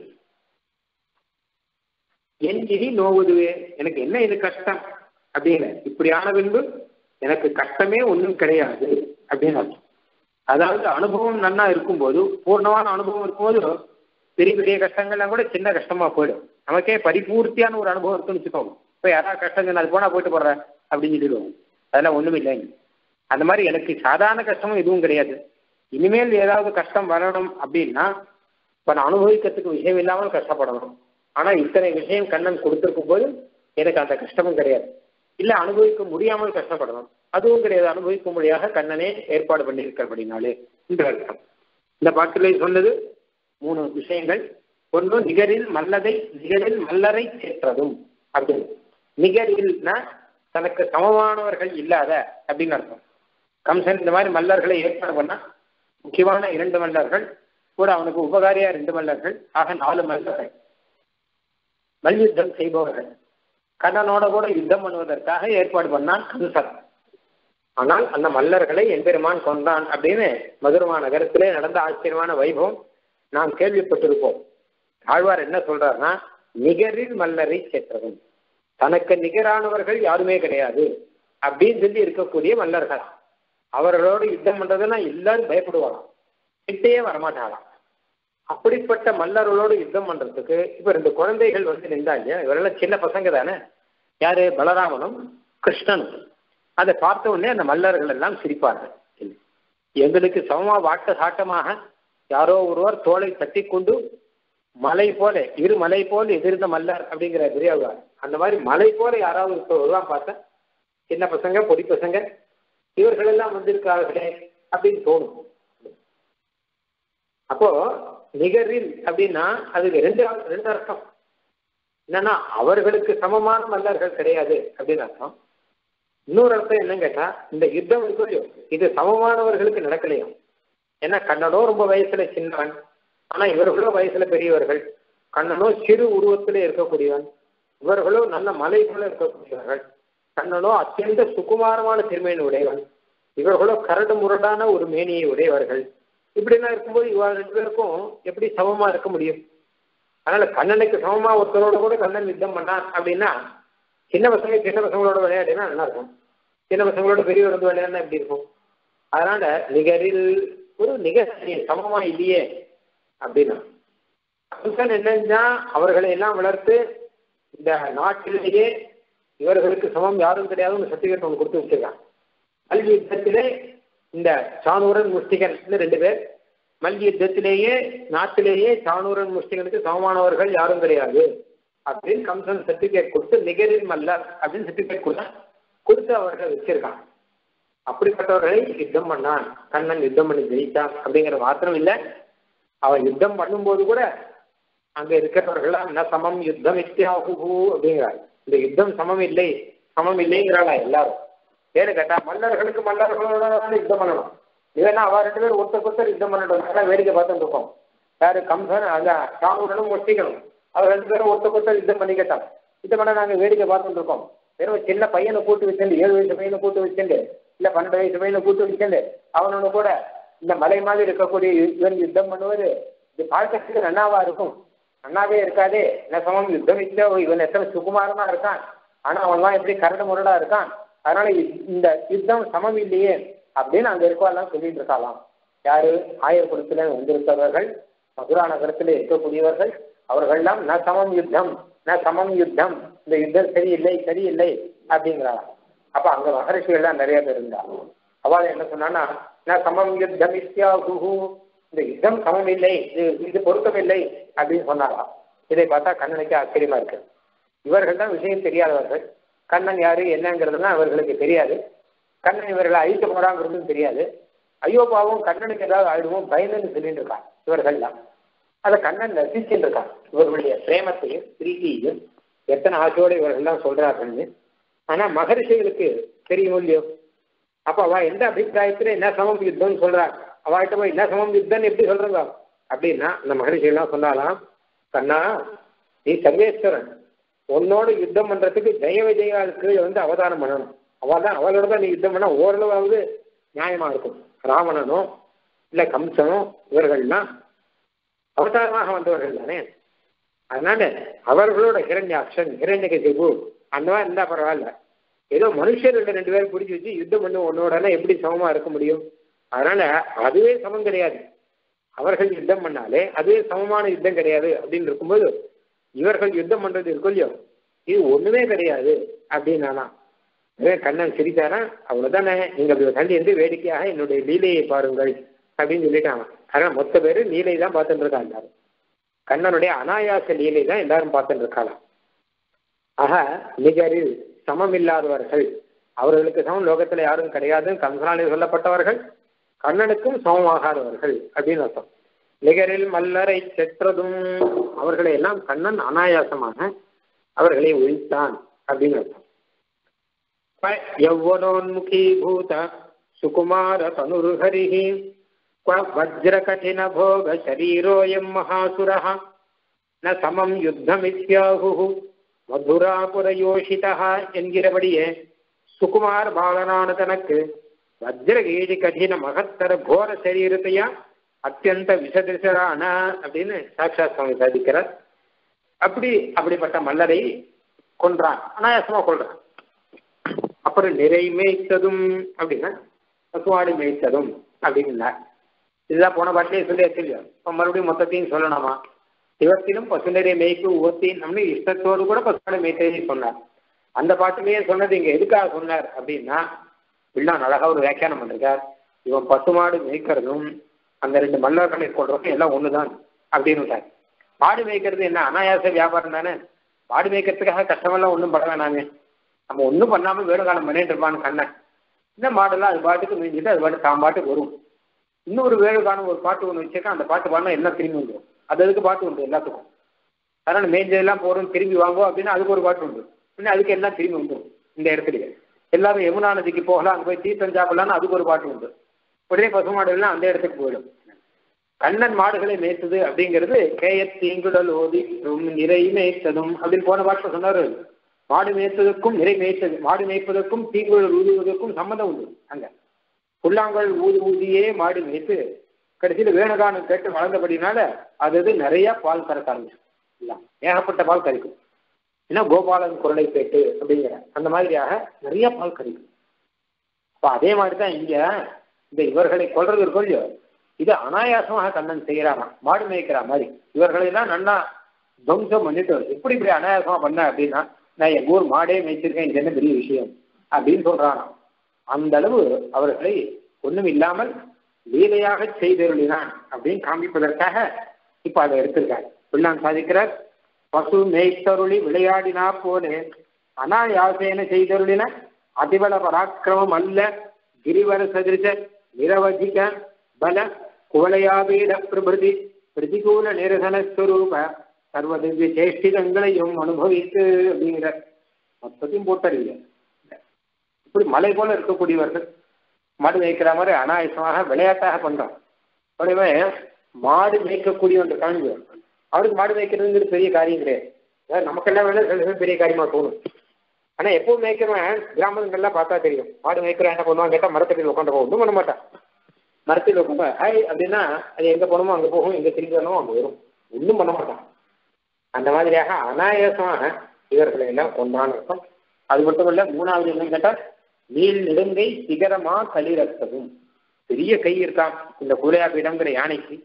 என் இனி நோவுதுவே எனக்கு என்ன இது கஷ்டம் அப்படின்னு இப்படியான பின்பு எனக்கு கஷ்டமே ஒன்றும் கிடையாது அப்படின்னு அர்த்தம் அதாவது அனுபவம் நன்னா இருக்கும்போது பூர்ணமான அனுபவம் இருக்கும்போது பெரிய பெரிய கஷ்டங்கள்லாம் கூட சின்ன கஷ்டமா போயிடும் நமக்கே பரிபூர்த்தியான ஒரு அனுபவம் இருக்குன்னு வச்சுக்கோங்க இப்போ யாராவது கஷ்டம் சொன்னா அது போனா போயிட்டு போடுறேன் அப்படின்னு சொல்லிடுவோம் அதெல்லாம் ஒண்ணும் இல்லைங்க அந்த மாதிரி எனக்கு சாதாரண கஷ்டமும் எதுவும் கிடையாது இனிமேல் ஏதாவது கஷ்டம் வரணும் அப்படின்னா இப்போ நான் அனுபவிக்கிறதுக்கு விஷயம் இல்லாமல் கஷ்டப்படணும் ஆனா இத்தனை விஷயம் கண்ணன் கொடுத்திருக்கும் போது எனக்கு அந்த கஷ்டமும் கிடையாது இல்ல அனுபவிக்க முடியாமல் கஷ்டப்படணும் அதுவும் கிடையாது அனுபவிக்கும்படியாக கண்ணனே ஏற்பாடு பண்ணியிருக்கிறபடினாலே இந்த அர்த்தம் இந்த பாட்டிலே சொன்னது மூணு விஷயங்கள் ஒன்று நிகரில் மல்லதை நிகரில் மல்லரை சேற்றதும் அப்படின்னு நிகரில்னா தனக்கு சமமானவர்கள் இல்லாத அப்படின்னு அர்த்தம் கம்சன் இந்த மாதிரி மல்லர்களை ஏற்பாடு பண்ணா முக்கியமான இரண்டு மல்லர்கள் கூட அவனுக்கு உபகாரியா ரெண்டு மல்லர்கள் ஆக நாலு மல்லர்கள் மல்யுத்தம் செய்பவர்கள் கண்ணனோட கூட யுத்தம் பண்ணுவதற்காக ஏற்பாடு பண்ணான் கம்சன் ஆனால் அந்த மல்லர்களை எம்பெருமான் கொண்டான் அப்படின்னு மதுரமா நகரத்திலே நடந்த ஆச்சரியமான வைபவம் நாம் கேள்விப்பட்டிருப்போம் ஆழ்வார் என்ன சொல்றாருன்னா நிகரில் மல்லரை சேற்றதும் தனக்கு நிகரானவர்கள் யாருமே கிடையாது அப்படின்னு சொல்லி இருக்கக்கூடிய மல்லர்கள் அவர்களோடு யுத்தம் பண்றதுன்னா எல்லாரும் பயப்படுவாங்க கிட்டேயே வரமாட்டாங்களாம் அப்படிப்பட்ட மல்லர்களோடு யுத்தம் பண்றதுக்கு இப்ப ரெண்டு குழந்தைகள் வந்து நின்றா இல்லையா இவரெல்லாம் சின்ன பசங்க தானே யாரு பலராமனும் கிருஷ்ணனும் அதை பார்த்த உடனே அந்த மல்லர்கள் எல்லாம் சிரிப்பார்கள் எங்களுக்கு சமமா வாட்ட சாட்டமாக யாரோ ஒருவர் தோலை தட்டி கொண்டு மலை போல இரு மலை போல எதிர்ந்த மல்லர் அப்படிங்கிற பெரியவர் அந்த மாதிரி மலை போல யாராவது ஒருவர்லாம் பார்த்தா சின்ன பசங்க பொடி பசங்க இவர்கள் எல்லாம் வந்திருக்கார்களே அப்படின்னு தோணும் அப்போ நிகரில் அப்படின்னா அதுக்கு ரெண்டு ரெண்டு அர்த்தம் என்னன்னா அவர்களுக்கு சமமான மல்லர்கள் கிடையாது அப்படின்னு அர்த்தம் இன்னொரு அர்த்தம் என்னன்னு கேட்டா இந்த யுத்தம் இருக்கோ இது சமமானவர்களுக்கு நடக்கலையும் ஏன்னா கண்ணனோ ரொம்ப வயசுல சின்னவன் ஆனா இவர்களோ வயசுல பெரியவர்கள் கண்ணனோ சிறு உருவத்திலே இருக்கக்கூடியவன் இவர்களோ நல்ல மலை போல இருக்கக்கூடியவர்கள் கண்ணனோ அத்தியந்த சுகுமாரமான திருமேனி உடையவன் இவர்களோ கரடு முரடான ஒரு மேனியை உடையவர்கள் இப்படிலாம் இருக்கும்போது இவ ரெண்டு பேருக்கும் எப்படி சமமா இருக்க முடியும் அதனால கண்ணனுக்கு சமமா ஒருத்தரோட கூட கண்ணன் யுத்தம் பண்ணான் அப்படின்னா சின்ன பசங்க சின்ன பசங்களோட விளையாடினா நல்லா இருக்கும் சின்ன பசங்களோட பெரியவர் வந்து விளையாடினா எப்படி இருக்கும் அதனால நிகரில் ஒரு நிகர் சமமா இல்லையே அப்படின்னா கம்சன் என்னன்னா அவர்களை எல்லாம் வளர்த்து இந்த நாட்டிலேயே இவர்களுக்கு சமம் யாரும் கிடையாதுன்னு சர்டிஃபிகேட் ஒன்று கொடுத்து வச்சிருக்கான் மல்வி யுத்தத்திலே இந்த சானூரன் முஷ்டிகன் ரெண்டு பேர் மல்வி யுத்தத்திலேயே நாட்டிலேயே சானூரன் முஷ்டிகனுக்கு சமமானவர்கள் யாரும் கிடையாது அப்படின்னு கம்சன் சர்டிஃபிகேட் கொடுத்து நிகரில் மல்லர் அப்படின்னு சர்டிஃபிகேட் கொடுத்தா கொடுத்து அவர்கள் வச்சிருக்கான் அப்படிப்பட்டவர்களை யுத்தம் பண்ணான் கண்ணன் யுத்தம் பண்ணி ஜெயித்தான் அப்படிங்கிற மாத்திரம் இல்லை அவன் யுத்தம் பண்ணும்போது கூட அங்க இருக்கிறவர்கள் என்ன சமம் யுத்தம் இத்தியாகு அப்படிங்கிறார் இந்த யுத்தம் சமம் இல்லை சமம் இல்லைங்கிறாளா எல்லாரும் ஏன்னு கேட்டா மன்னர்களுக்கு மன்னர்களோட யுத்தம் பண்ணணும் இல்லைன்னா அவ ரெண்டு பேரும் ஒருத்தருக்கு ஒருத்தர் யுத்தம் பண்ணட்டும் நல்லா வேடிக்கை பார்த்துட்டு இருக்கோம் யாரு கம்சன் அந்த சாமுடனும் முஷ்டிக்கணும் அவர் ரெண்டு பேரும் ஒருத்தருக்கு ஒருத்தர் யுத்தம் பண்ணிக்கிட்டான் யுத்தம் பண்ண நாங்க வேடிக்கை பார்த்துட்டு இருக்கோம் வெறும் சின்ன பையனை கூட்டு வச்சுட்டு ஏழு வயசு பையனை கூட்டு வச்சுட்டு இல்ல பன்னெண்டு வயசு பையனை கூட்டு வச்சுட்டு அவனோட கூட இந்த மலை மாதிரி இருக்கக்கூடிய இவன் யுத்தம் பண்ணுவது இது பார்க்கறதுக்கு நன்னாவா இருக்கும் நன்னாவே இருக்காதே என்ன சமம் யுத்தம் இல்லை இவன் எத்தனை சுகுமாரமா இருக்கான் ஆனா அவன்லாம் எப்படி கரடு முரடா இருக்கான் அதனால இந்த யுத்தம் சமம் இல்லையே அப்படின்னு அங்க இருக்கவெல்லாம் சொல்லிட்டு இருக்காளாம் யாரு ஆயர்குளத்துல வந்திருக்கிறவர்கள் மதுரா நகரத்துல இருக்கக்கூடியவர்கள் அவர்கள்லாம் ந சமம் யுத்தம் ந சமம் யுத்தம் இந்த யுத்தம் சரியில்லை சரியில்லை அப்படிங்கிறாளாம் அப்ப அங்க மகரிஷிகள்லாம் நிறைய பேர் இருந்தா அவள் என்ன சொன்னான்னா ந சமம் யுத்தம் இத்தியாகு இந்த யுத்தம் சமம் இல்லை இது இது பொருத்தமில்லை அப்படின்னு சொன்னாராம் இதை பார்த்தா கண்ணனுக்கு ஆச்சரியமா இருக்கு இவர்கள் தான் விஷயம் தெரியாதவர்கள் கண்ணன் யாரு என்னங்கிறதுலாம் அவர்களுக்கு தெரியாது கண்ணன் இவர்களை அழித்து போடாங்கிறதும் தெரியாது ஐயோ பாவம் கண்ணனுக்கு ஏதாவது ஆயிடுவோம் பயந்துன்னு சொல்லிட்டு இருக்கான் இவர்கள்லாம் அதை கண்ணன் ரசிச்சுட்டு இருக்கான் இவர்களுடைய பிரேமத்தையும் பிரீதியையும் எத்தனை ஆசையோடு இவர்கள்லாம் சொல்றார்கள்னு ஆனா மகரிஷிகளுக்கு தெரியும் இல்லையோ அப்ப அவ எந்த அபிப்பிராயத்துல என்ன சமம் யுத்தம்னு சொல்றா அவள்கிட்ட போய் என்ன சமம் யுத்தம்னு எப்படி சொல்றங்க அப்படின்னா அந்த மகரிஷிகள்லாம் சொன்னாலாம் கண்ணா நீ சர்வேஸ்வரன் உன்னோட யுத்தம் பண்றதுக்கு ஜெய விஜயாளுக்கு வந்து அவதாரம் பண்ணணும் அவள் தான் அவளோட தான் நீ யுத்தம் பண்ண ஓரளவாவது நியாயமா இருக்கும் ராவணனோ இல்ல கம்சனோ இவர்கள்லாம் அவதாரமாக வந்தவர்கள் தானே அதனால அவர்களோட ஹிரண்யாக்ஷன் ஹிரண்யகசிபு அந்த மாதிரி இருந்தா பரவாயில்ல ஏதோ மனுஷர்கள் ரெண்டு பேரும் பிடிச்சி வச்சு யுத்தம் பண்ணி உன்னோடனா எப்படி சமமா இருக்க முடியும் அதனால அதுவே சமம் கிடையாது அவர்கள் யுத்தம் பண்ணாலே அதுவே சமமான யுத்தம் கிடையாது அப்படின்னு இருக்கும்போது இவர்கள் யுத்தம் பண்றது இருக்கும் இல்லையோ இது ஒண்ணுமே கிடையாது அப்படின்னானா கண்ணன் சிரித்தாரா அவ்வளவுதானே நீங்க அப்படி தள்ளி இருந்து வேடிக்கையாக என்னுடைய லீலையை பாருங்கள் அப்படின்னு சொல்லிட்டாங்க ஆனா மொத்த பேரு லீலை தான் பார்த்துட்டு இருக்காங்க எல்லாரும் கண்ணனுடைய அனாயாச லீலை தான் எல்லாரும் பார்த்துட்டு இருக்காளாம் ஆக நிகரில் சமம் இல்லாதவர்கள் அவர்களுக்கு சமம் லோகத்துல யாரும் கிடையாது கம்சனாலே சொல்லப்பட்டவர்கள் கண்ணனுக்கும் சமமாகாதவர்கள் அப்படின்னு அர்த்தம் நிகரில் மல்லரை செற்றதும் அவர்களை எல்லாம் கண்ணன் அனாயாசமாக அவர்களை ஒழித்தான் அப்படின்னு அர்த்தம் யௌவனோன்முகீபூத சுகுமார தனுர்ஹரிஹி வஜ்ரகঠিன போக சரீரோயம் மகாசுரः ந சமம் யுத்தமித்யாகு மதுராபுரயோஷிதா என்கிறபடியே சுகுமார் பாலனான தனக்கு வஜ்ரகீழி கடின மகத்தர கோர சரீரத்தையா அத்தியந்த விஷதிசரான அப்படின்னு சாட்சாத் சுவாமி சாதிக்கிறார் அப்படி அப்படிப்பட்ட மல்லரை கொன்றான் அனாயாசமா கொள்றான் அப்புறம் நிறை மேய்த்ததும் அப்படின்னா பசுவாடு மேய்த்ததும் அப்படின்னார் இதுதான் போன பாட்டிலே சொல்லி இல்லையா இப்போ மறுபடியும் மொத்தத்தையும் சொல்லணுமா சிவத்திலும் பசுநரை மேய்க்கு உவத்தின் அப்படின்னு இஷ்டத்தோடு கூட பசுமாடு மேய்த்ததை சொன்னார் அந்த பாட்டிலேயே சொன்னது இங்க எதுக்காக சொன்னார் அப்படின்னா பிள்ளான் அழகா ஒரு வியாக்கியானம் பண்ணிருக்கார் இவன் பசுமாடு மேய்க்கிறதும் அந்த ரெண்டு மல்லர்களை கொள்றதும் எல்லாம் ஒண்ணுதான் அப்படின்னு மாடு மேய்க்கிறது என்ன அனாயாச வியாபாரம் தானே மாடு மேய்க்கிறதுக்காக கஷ்டமெல்லாம் ஒன்றும் பட வேணாமே நம்ம ஒன்றும் பண்ணாம வேணுகாலம் பண்ணிட்டு இருப்பான்னு கண்ணன் இந்த மாடெல்லாம் அது பாட்டுக்கு மேய்ஞ்சிட்டு அது பாட்டு தான் பாட்டுக்கு வரும் இன்னொரு வேணுகாலம் ஒரு பாட்டு ஒன்று வச்சிருக்கேன் அந்த பாட்டு பாடினா எல்லாம் திரும்பி வந்துடும் அது அதுக்கு பாட்டு உண்டு எல்லாத்துக்கும் அதனால மேய்ஞ்சதெல்லாம் போறோம் திரும்பி வாங்குவோம் அப்படின்னா அதுக்கு ஒரு பாட்டு உண்டு இன்னும் அதுக்கு எல்லாம் திரும்பி வந்துடும் இந்த இடத்துலயே எல்லாரும் யமுனா நதிக்கு போகலாம் அங்கே போய் தீர்த்தம் சாப்பிடலாம்னு அதுக்கு ஒரு பாட்டு உண்டு உடனே பசு மாடுகள்லாம் அந்த இடத்துக்கு போயிடும் கண்ணன் மாடுகளை மேய்த்தது அப்படிங்கிறது கேயத் தீங்குடல் ஓதி நிறை மேய்த்ததும் அப்படின்னு போன பாட்டில் சொன்னாரு மாடு மேய்த்ததற்கும் நிறை மேய்த்தது மாடு மேய்ப்பதற்கும் தீங்குழல் ஊதுவதற்கும் சம்மந்தம் உண்டு அங்க புல்லாங்கல் ஊது ஊதியே மாடு மேய்த்து கடைசியில் வேணுகானம் கேட்டு வளர்ந்தபடினால அது அது நிறைய பால் கறக்க ஆரம்பிச்சு ஏகப்பட்ட பால் கறிக்கும் ஏன்னா கோபாலன் குரலை கேட்டு அப்படிங்கிற அந்த மாதிரியாக நிறைய பால் கறிக்கும் அப்போ அதே மாதிரி தான் இங்க இந்த இவர்களை கொள்றது இருக்கும் இல்லையோ இது அனாயாசமாக கண்ணன் செய்யறாராம் மாடு மேய்க்கிற மாதிரி இவர்களெல்லாம் நன்னா துவம்சம் பண்ணிட்டு எப்படி இப்படி அனாயாசமா பண்ண அப்படின்னா நான் எங்க ஊர் மாடே மேய்ச்சிருக்கேன் இது என்ன பெரிய விஷயம் அப்படின்னு சொல்றானாம் அந்த அளவு அவர்களை ஒண்ணும் இல்லாமல் லீலையாக செய்தருளினான் அப்படின்னு காண்பிப்பதற்காக இப்ப அதை எடுத்திருக்காரு பிள்ளான் சாதிக்கிறார் பசு மேய்த்தருளி விளையாடினா போலே அனாயாசேன செய்தருளின அதிபல பராக்கிரமம் அல்ல கிரிவர சதிருஷ நிரவதிக பல குவளையாபீட பிரபிருதி பிரதிகூல நிரசனஸ்வரூப சர்வ திவ்ய சேஷ்டிதங்களையும் அனுபவித்து அப்படிங்கிற மொத்தத்தையும் போட்டறிய இப்படி மலை போல இருக்கக்கூடியவர்கள் மாடு மேய்க்கிற மாதிரி அனாயசமாக விளையாட்டாக பண்றோம் உடனே மாடு மேய்க்கக்கூடியவன் காண்பு அவருக்கு மாடு மேய்க்கிறதுங்கிறது பெரிய காரியம் கிடையாது அதாவது நமக்கெல்லாம் வேணா சில சமயம் பெரிய காரியமா தோணும் ஆனா எப்பவும் மேய்க்கிறவன் கிராமங்கள்லாம் பார்த்தா தெரியும் மாடு மேய்க்கிறவன் என்ன பண்ணுவான் கேட்டா மரத்தடியில் உட்காந்து ஒன்றும் பண்ண மாட்டான் மரத்தில் உட்காந்து ஹாய் அப்படின்னா அது எங்க போகணுமோ அங்க போகும் எங்க திரும்பி வரணுமோ அங்க வரும் ஒன்றும் பண்ண மாட்டான் அந்த மாதிரியாக அனாயாசமாக இவர்களை எல்லாம் கொண்டான் அர்த்தம் அது மட்டும் இல்ல மூணாவது என்னன்னு கேட்டா நீள் நெடுங்கை சிகரமா களிரத்ததும் பெரிய கை இருக்கான் இந்த குலையாபீடம்ங்கிற யானைக்கு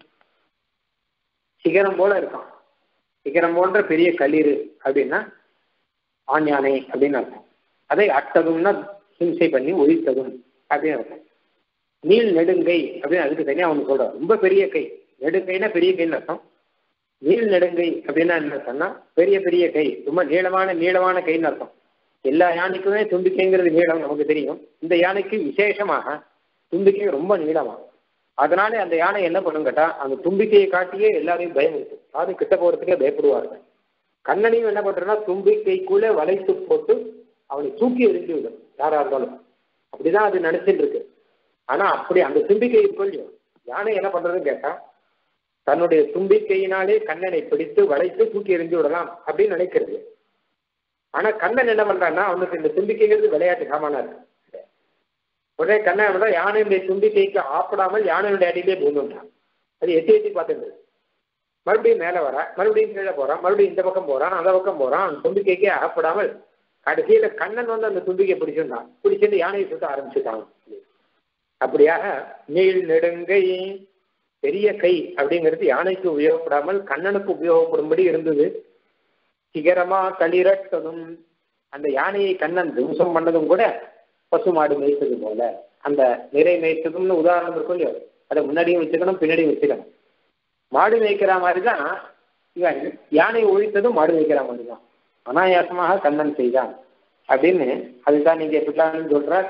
சிகரம் போல இருக்கான் சிகரம் போன்ற பெரிய களிறு அப்படின்னா ஆண் யானை அப்படின்னு அர்த்தம் அதை அட்டதும்னா ஹிம்சை பண்ணி ஒழித்ததும் அப்படின்னு அர்த்தம் நீள் நெடுங்கை அப்படின்னு அதுக்கு தனியா அவனு சொல்றான் ரொம்ப பெரிய கை நெடுங்கைனா பெரிய கைன்னு அர்த்தம் நீள் நெடுங்கை அப்படின்னா என்ன அர்த்தம்னா பெரிய பெரிய கை ரொம்ப நீளமான நீளமான கைன்னு அர்த்தம் எல்லா யானைக்குமே தும்பிக்கைங்கிறது நீளம் நமக்கு தெரியும் இந்த யானைக்கு விசேஷமாக தும்பிக்கை ரொம்ப நீளமா அதனால அந்த யானை என்ன பண்ணும் கேட்டா அந்த தும்பிக்கையை காட்டியே எல்லாரையும் பயம் இருக்கு யாரும் கிட்ட போறதுக்கே பயப்படுவாங்க கண்ணனையும் என்ன பண்றேன்னா தும்பிக்கைக்குள்ள வளைத்து போட்டு அவனை தூக்கி எரிஞ்சு விடும் யாரா இருந்தாலும் அப்படிதான் அது நினைச்சிட்டு இருக்கு ஆனா அப்படி அந்த தும்பிக்கை இருக்கும் யானை என்ன பண்றதுன்னு கேட்டா தன்னுடைய தும்பிக்கையினாலே கண்ணனை பிடித்து வளைத்து தூக்கி எறிஞ்சு விடலாம் அப்படின்னு நினைக்கிறது ஆனா கண்ணன் என்ன பண்றான்னா அவனுக்கு இந்த தும்பிக்கைங்கிறது விளையாட்டு சாமானா இருக்கு உடனே கண்ணன் விட யானையுடைய தும்பிக்கைக்கு ஆப்பிடாமல் யானையுடைய அடியிலே பூந்துட்டான் அது எட்டி எட்டி பார்த்துட்டு மறுபடியும் மேலே வர மறுபடியும் கீழே போறான் மறுபடியும் இந்த பக்கம் போறான் அந்த பக்கம் போறான் அந்த தும்பிக்கைக்கே அகப்படாமல் கடைசியில கண்ணன் வந்து அந்த தும்பிக்கை பிடிச்சிருந்தான் பிடிச்சிட்டு யானையை சுத்த ஆரம்பிச்சுட்டான் அப்படியாக நீள் நெடுங்கை பெரிய கை அப்படிங்கிறது யானைக்கு உபயோகப்படாமல் கண்ணனுக்கு உபயோகப்படும்படி இருந்தது சிகரமா களிரட்டதும் அந்த யானையை கண்ணன் துவம்சம் பண்ணதும் கூட பசுமாடு மேய்த்தது போல அந்த நிறை மேய்த்ததும்னு உதாரணம் இருக்கும் இல்லையோ அதை முன்னாடியும் வச்சுக்கணும் பின்னாடியும் வச்சுக்கணும் மாடு மேய்க்கிற மாதிரி தான் இவன் யானை ஒழித்ததும் மாடு மேய்க்கிற மாதிரி தான் அனாயாசமாக கண்ணன் செய்தான் அப்படின்னு அதுதான் நீங்க எப்படிலாம் சொல்ற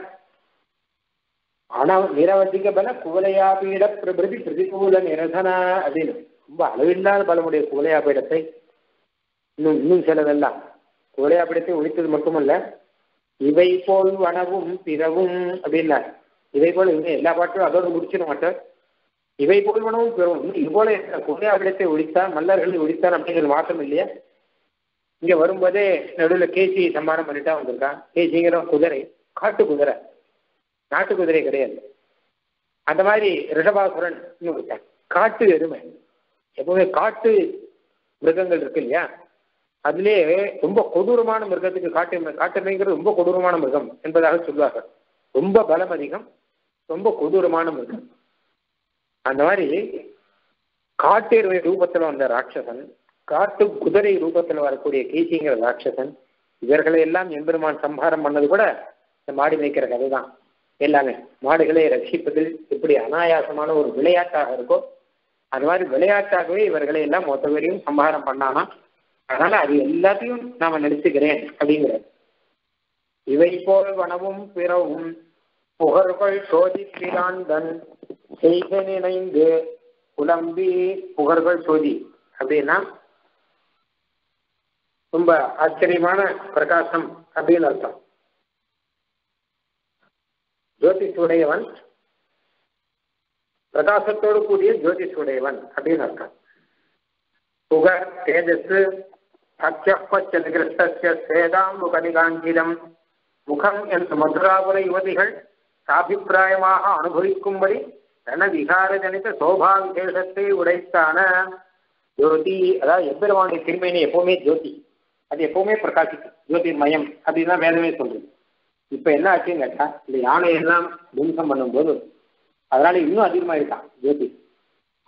ஆனா நிரவதிக பல குவலையாபீட பிரபிருதி பிரதிகூல நிரசன அப்படின்னு ரொம்ப அளவில்லாத பலமுடைய குவலையாபீடத்தை இன்னும் இன்னும் சிலதெல்லாம் குவலையாபீடத்தை ஒழித்தது மட்டுமல்ல இவை போல் வனவும் பிறவும் அப்படின்னார் இவை போல இவங்க எல்லா பாட்டும் அதோடு முடிச்சிட மாட்டார் இவை போல் வனவும் பிறவும் இது போல குவலையாபீடத்தை ஒழித்தார் மல்லர்களை ஒழித்தார் அப்படிங்கிற மாற்றம் இல்லையா இங்க வரும்போதே நடுவில் கேசி சம்மானம் பண்ணிட்டா வந்திருக்கான் கேசிங்கிற குதிரை காட்டு குதிரை நாட்டு குதிரை கிடையாது அந்த மாதிரி ரிஷபாசுரன் காட்டு எருமை எப்பவுமே காட்டு மிருகங்கள் இருக்கு இல்லையா அதுலேயே ரொம்ப கொடூரமான மிருகத்துக்கு காட்டு காட்டுமைங்கிறது ரொம்ப கொடூரமான மிருகம் என்பதாக சொல்வார்கள் ரொம்ப பலம் அதிகம் ரொம்ப கொடூரமான மிருகம் அந்த மாதிரி காட்டு எருமை ரூபத்தில் வந்த ராட்சசன் காட்டு குதிரை ரூபத்தில் வரக்கூடிய கீசிங்கிற ராட்சசன் இவர்களை எல்லாம் எம்பெருமான் சம்ஹாரம் பண்ணது கூட இந்த மாடு மேய்க்கிற கதை தான் எல்லாமே மாடுகளை ரட்சிப்பதில் எப்படி அனாயாசமான ஒரு விளையாட்டாக இருக்கோ அது மாதிரி விளையாட்டாகவே இவர்களை எல்லாம் மொத்த பேரையும் சம்ஹாரம் பண்ணானா அதனால அது எல்லாத்தையும் நாம நினைச்சுக்கிறேன் அப்படிங்கிறார் இவை போல் வனமும் பிறவும் புகழ்கள் சோதிப்பிராந்தன் செய்க நினைந்து புலம்பி புகழ்கள் சோதி அப்படின்னா ரொம்ப ஆச்சரியமான பிரகாசம் அப்படின்னு அர்த்தம் ஜோதிஷ் உடையவன் பிரகாசத்தோடு கூடிய ஜோதிஷ் உடையவன் அப்படின்னு அர்த்தம் புகர் தேஜஸ் அச்சப்பச்சதிகிருஷ்டஸ்ய சேதாம்புகனிகாஞ்சிதம் முகம் என்ற மதுராபுர யுவதிகள் சாபிப்பிராயமாக அனுபவிக்கும்படி ரணவிகார ஜனித சோபா விசேஷத்தை உடைத்தான ஜோதி அதாவது எம்பெருமானுடைய திருமையினை எப்பவுமே ஜோதி அது எப்பவுமே பிரகாசிக்கும் ஜோதிர்மயம் அப்படின்னு தான் வேதமே சொல்றது இப்ப என்ன ஆச்சுன்னு கேட்டா இந்த யானை எல்லாம் துவம்சம் பண்ணும்போது அதனால இன்னும் அதிகமாயிருக்கான் ஜோதி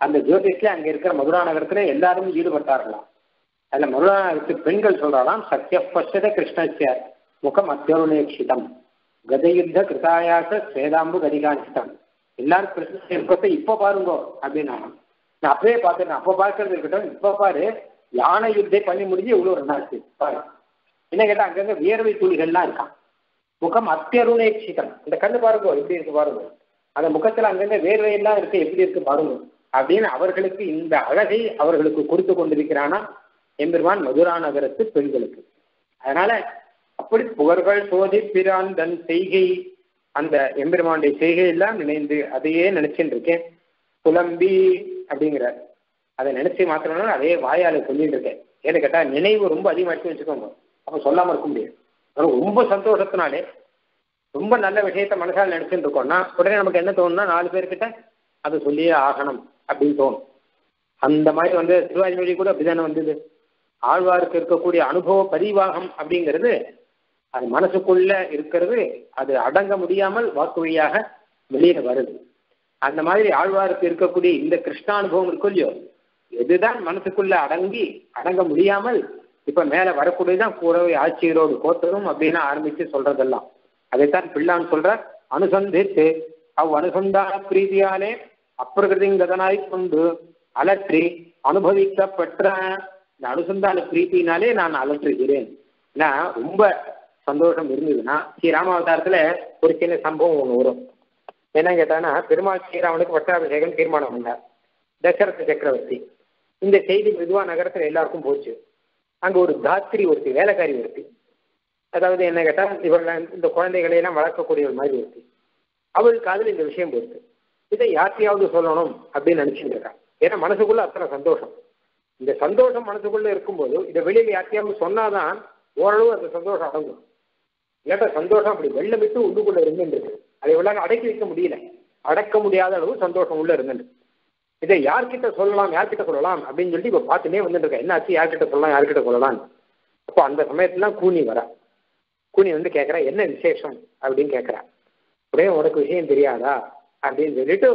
அந்த ஜோதிஷ்ல அங்க இருக்கிற மதுரா நகரத்துல எல்லாரும் ஈடுபட்டார்களாம் அதுல மதுரா நகரத்து பெண்கள் சொல்றாலாம் சத்ய பச்சத கிருஷ்ணஸ்ய முகம் அத்தியருணேட்சிதம் கதயுத்த கிருதாயாச ஸ்வேதாம்பு கதிகாஞ்சிதம் எல்லாரும் கிருஷ்ணன் இருக்கத்தை இப்ப பாருங்கோ அப்படின்னா நான் அப்பவே பார்த்துட்டேன் அப்ப பார்க்கறது இருக்கட்டும் இப்ப பாரு யானை யுத்தை பண்ணி முடிஞ்சு இவ்வளவு ரெண்டாச்சு பாரு என்ன கேட்டா அங்கங்க வியர்வை துளிகள்லாம் இருக்கான் முகம் அத்தியருணேட்சிதம் இந்த கண்ணு பாருங்க எப்படி இருக்கு பாருங்க அந்த முகத்துல அங்கங்க வேர்வை எல்லாம் இருக்கு எப்படி இருக்கு பாருங்க அப்படின்னு அவர்களுக்கு இந்த அழகை அவர்களுக்கு கொடுத்து கொண்டிருக்கிறானா எம்பெருமான் மதுரா நகரத்து பெண்களுக்கு அதனால அப்படி புகழ்கள் சோதி பிரான் தன் செய்கை அந்த எம்பெருமானுடைய செய்கை எல்லாம் நினைந்து அதையே நினைச்சுட்டு இருக்கேன் புலம்பி அப்படிங்கிறார் அதை நினைச்சு மாத்திரம்னா அதே வாயால சொல்லிட்டு இருக்கேன் ஏன்னு கேட்டா நினைவு ரொம்ப அதிகமாச்சு வச்சுக்கோங்க அப்ப சொல்லாம இருக்க முடியாது ஆனா ரொம்ப சந்தோஷத்தினாலே ரொம்ப நல்ல விஷயத்த மனசால் நினைச்சுட்டு இருக்கோம்னா உடனே நமக்கு என்ன தோணும்னா நாலு பேர்கிட்ட அதை சொல்லியே ஆகணும் அப்படின்னு தோணும் அந்த மாதிரி வந்து சிவாஜி மொழி கூட அப்படிதானே வந்தது ஆழ்வாருக்கு இருக்கக்கூடிய அனுபவ பரிவாகம் அப்படிங்கிறது அது மனசுக்குள்ள இருக்கிறது அது அடங்க முடியாமல் வாக்கு வழியாக வெளியில வருது அந்த மாதிரி ஆழ்வாருக்கு இருக்கக்கூடிய இந்த கிருஷ்ணானுபவம் இருக்கும் இல்லையோ எதுதான் மனசுக்குள்ள அடங்கி அடங்க முடியாமல் இப்ப மேல வரக்கூடியதான் கூறவை ஆட்சியரோடு கோத்தரும் அப்படின்னு ஆரம்பிச்சு சொல்றதெல்லாம் அதைத்தான் பிள்ளான் சொல்ற அனுசந்தித்து அவ் அனுசந்தான பிரீதியாலே அப்பிரகிருதிங்கதனாய் கொண்டு அலற்றி அனுபவிக்கப்பெற்ற இந்த அனுசந்தான பிரீத்தினாலே நான் அலற்றுகிறேன் ஏன்னா ரொம்ப சந்தோஷம் இருந்ததுன்னா ஸ்ரீ ராமாவதாரத்துல ஒரு சின்ன சம்பவம் ஒன்று வரும் என்ன கேட்டான்னா பெருமாள் ஸ்ரீராமனுக்கு பட்டாபிஷேகம் தீர்மானம் பண்ணார் தசரத சக்கரவர்த்தி இந்த செய்தி மெதுவா நகரத்துல எல்லாருக்கும் போச்சு அங்க ஒரு தாத்திரி ஒருத்தி வேலைக்காரி ஒருத்தி அதாவது என்ன கேட்டா இவள் இந்த குழந்தைகளை எல்லாம் வளர்க்கக்கூடிய ஒரு மாதிரி ஒருத்தி அவள் காதில் இந்த விஷயம் போயிருக்கு இதை யார்ட்டையாவது சொல்லணும் அப்படின்னு நினைச்சுட்டு இருக்கான் ஏன்னா மனசுக்குள்ள அத்தனை சந்தோஷம் இந்த சந்தோஷம் மனசுக்குள்ள இருக்கும்போது இதை வெளியில யார்ட்டையாவது சொன்னாதான் ஓரளவு அந்த சந்தோஷம் அடங்கும் இல்லாட்ட சந்தோஷம் அப்படி வெள்ளம் விட்டு உள்ளுக்குள்ள இருந்துருக்கு அதை உள்ளாக அடக்கி வைக்க முடியல அடக்க முடியாத அளவு சந்தோஷம் உள்ள இருந்துட்டு இதை யார்கிட்ட சொல்லலாம் யார்கிட்ட சொல்லலாம் அப்படின்னு சொல்லிட்டு இப்ப பார்த்துனே வந்துட்டு இருக்கேன் என்ன ஆச்சு யார்கிட்ட சொல்லலாம் யார்கிட்ட சொல்லலாம் அப்போ அந்த சமயத்துல கூனி வரா கூனி வந்து கேட்கறா என்ன விசேஷம் அப்படின்னு கேட்கறா உடனே உனக்கு விஷயம் தெரியாதா அப்படின்னு சொல்லிட்டு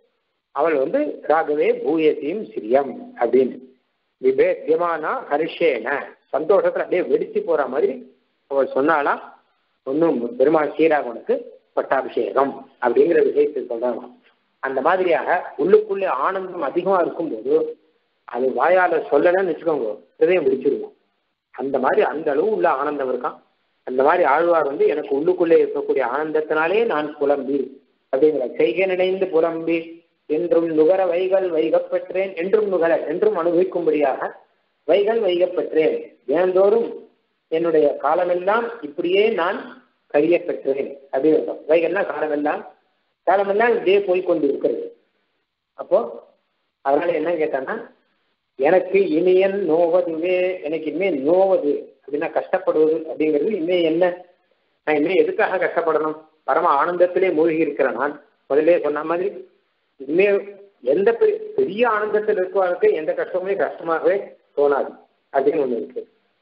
அவள் வந்து ராகவே பூயசியும் சிரியம் அப்படின்னு விபேத்தியமானா ஹரிஷேன சந்தோஷத்துல அப்படியே வெடிச்சு போற மாதிரி அவள் சொன்னாலாம் ஒன்றும் பெருமாள் ஸ்ரீராமனுக்கு பட்டாபிஷேகம் அப்படிங்கிற விஷயத்தை சொல்றாங்க அந்த மாதிரியாக உள்ளுக்குள்ளே ஆனந்தம் அதிகமா இருக்கும்போது அது வாயால சொல்லலன்னு வச்சுக்கோங்க ஹிருதயம் வெடிச்சிருவோம் அந்த மாதிரி அந்த அளவு உள்ள ஆனந்தம் இருக்கான் அந்த மாதிரி ஆழ்வார் வந்து எனக்கு உள்ளுக்குள்ளே இருக்கக்கூடிய ஆனந்தத்தினாலே நான் புலம்பி அப்படிங்கிற செய்கை நினைந்து புலம்பி என்றும் நுகர வைகள் வைகப்பெற்றேன் என்றும் நுகர என்றும் அனுபவிக்கும்படியாக வைகள் வைகப்பெற்றேன் தினந்தோறும் என்னுடைய காலமெல்லாம் இப்படியே நான் கரிய பெற்றேன் அப்படின்னு வைகள்னா காலமெல்லாம் காலமெல்லாம் இப்படியே போய் கொண்டு இருக்கிறது அப்போ அதனால என்ன கேட்டான்னா எனக்கு இனியன் நோவதுவே எனக்கு இனிமேல் நோவது அப்படின்னா கஷ்டப்படுவது அப்படிங்கிறது இனிமே என்ன நான் இனிமே எதுக்காக கஷ்டப்படணும் பரம ஆனந்தத்திலே மூழ்கி இருக்கிறேன் நான் முதல்ல சொன்ன மாதிரி இனிமே எந்த பெரிய பெரிய ஆனந்தத்தில் இருக்கிறவருக்கு எந்த கஷ்டமுமே கஷ்டமாகவே தோணாது அப்படின்னு ஒண்ணு இருக்கு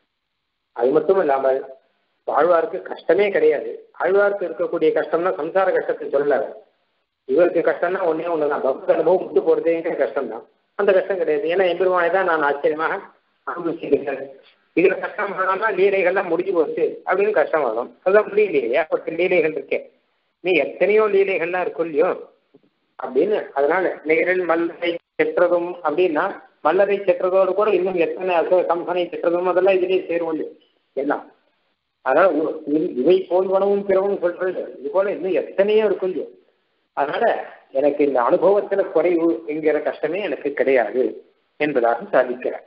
அது மட்டும் இல்லாமல் ஆழ்வாருக்கு கஷ்டமே கிடையாது ஆழ்வாருக்கு இருக்கக்கூடிய கஷ்டம்னா சம்சார கஷ்டத்தை சொல்லல இவருக்கு கஷ்டம்னா ஒன்னே ஒண்ணுதான் பக்த அனுபவம் விட்டு போறதே கஷ்டம் தான் அந்த கஷ்டம் கிடையாது ஏன்னா எம்பெருமானை தான் நான் ஆச்சரியமாக அனுபவிச்சிருக்கேன் இதுல கஷ்டம் வரணும்னா லீலைகள்லாம் முடிஞ்சு போச்சு அப்படின்னு கஷ்டம் வரும் அதுதான் முடியலையே ஏற்பட்ட லீலைகள் இருக்கே நீ எத்தனையோ லீலைகள்லாம் இருக்கும் இல்லையோ அப்படின்னு அதனால நேரில் மல்லரை செற்றதும் அப்படின்னா மல்லரை செற்றதோடு கூட இன்னும் எத்தனை அசோ- கம்சனை செற்றதும் அதெல்லாம் இதுலயே சேருவது எல்லாம் அதனால உ- இ- இவை போல்வனவும் பிறவும் சொல்றது இது போல இன்னும் எத்தனையோ இருக்கும் இல்லையோ அதனால எனக்கு இந்த அனுபவத்துல குறைவு என்கிற கஷ்டமே எனக்கு கிடையாது என்பதாக சாதிக்கிறார்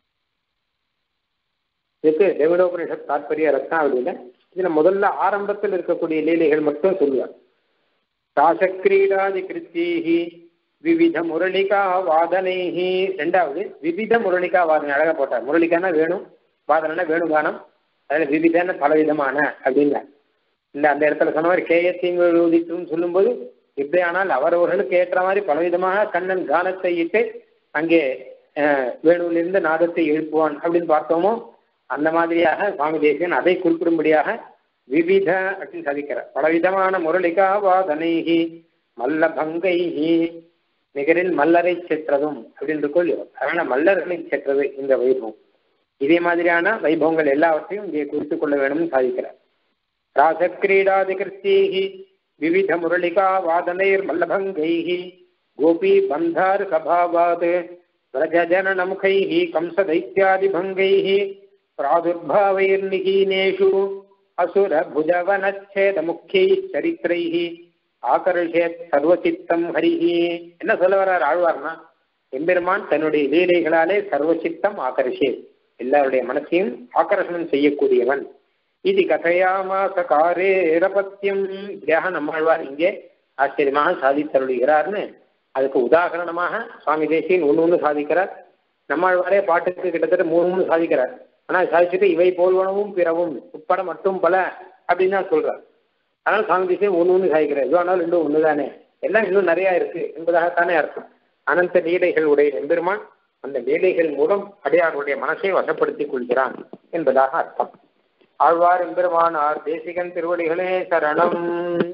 இதுக்கு தேவடோபனிஷத் தாற்பரிய ரத்னாவளியில இதுல முதல்ல ஆரம்பத்தில் இருக்கக்கூடிய லீலைகள் மட்டும் சொல்லுவார் ராசக்கிரீடாதி கிருத்தீஹி விவித முரளிகா வாதனைஹி ரெண்டாவது விவித முரளிகா வாதனை அழகா போட்டார் முரளிகானா வேணும் வாதனைனா வேணுகானம் அதில் விவிதன பலவிதமான அப்படின்னா இந்த அந்த இடத்துல சொன்ன மாதிரி கேயத்தீங்கு உதித்தும் சொல்லும்போது இப்படி ஆனால் அவரவர்களுக்கு ஏற்ற மாதிரி பலவிதமாக கண்ணன் கானத்தை இட்டு அங்கே அஹ், வேணுவிலிருந்து நாதத்தை எழுப்புவான் அப்படின்னு பார்த்தோமோ அந்த மாதிரியாக சுவாமி தேசியன் அதை குறிப்பிடும்படியாக விவித அப்படின்னு சாதிக்கிறார் பலவிதமான முரளிகா வாதனைகி மல்லபங்கைஹி நிகரில் மல்லரை செற்றதும் அப்படின்னு இருக்கோ இல்லையோ அதனால மல்லர்களை செற்றது இந்த வைபவம் இதே மாதிரியான வைபவங்கள் எல்லாவற்றையும் இங்கே குறித்துக் கொள்ள வேணும்னு சாதிக்கிறார் ராசக்கிரீடாதிகிருத்தீஹி விவித முரளிகா வாதனைர் மல்லபங்கைஹி கோபி பந்தார் சபாவாத் व्रजजननमुखैः कंसदैत्यादिभङ्गैः प्रादुर्भावैर्निहीनेषु असुरभुजवनच्छेदमुख्यैः चरित्रैः ஆகர்ஷேத் சர்வசித்தம் ஹரிஹி என்ன சொல்ல வர்றார் ஆழ்வார்னா எம்பெருமான் தன்னுடைய லீலைகளாலே சர்வசித்தம் ஆகர்ஷேத் எல்லாருடைய மனசையும் ஆகர்ஷணம் செய்யக்கூடியவன் இது கதையாமாச காரேரபத்தியம் இப்படியாக நம்மாழ்வார் இங்கே ஆச்சரியமாக சாதித்தருளுகிறார்னு அதுக்கு உதாகரணமாக சுவாமி தேசியன் ஒன்று ஒன்று சாதிக்கிறார் நம்மாழ்வாரே பாட்டுக்கு கிட்டத்தட்ட மூணு மூணு சாதிக்கிறார் ஆனால் சாதிச்சுட்டு இவை போல்வனவும் பிறவும் உட்பட மட்டும் பல அப்படின்னு தான் சொல்றார் அதனால சுவாமி தேசியன் ஒன்று ஒன்று சாதிக்கிறார் எதுவும் ஆனாலும் ரெண்டும் ஒன்று தானே எல்லாம் இன்னும் நிறையா இருக்கு என்பதாகத்தானே அர்த்தம் அனந்த லீலைகள் உடைய எம்பெருமான் அந்த லீலைகள் மூலம் அடியாருடைய மனசை வசப்படுத்திக் கொள்கிறான் என்பதாக அர்த்தம் ஆழ்வார் எம்பெருமானார் தேசிகன் திருவடிகளே சரணம்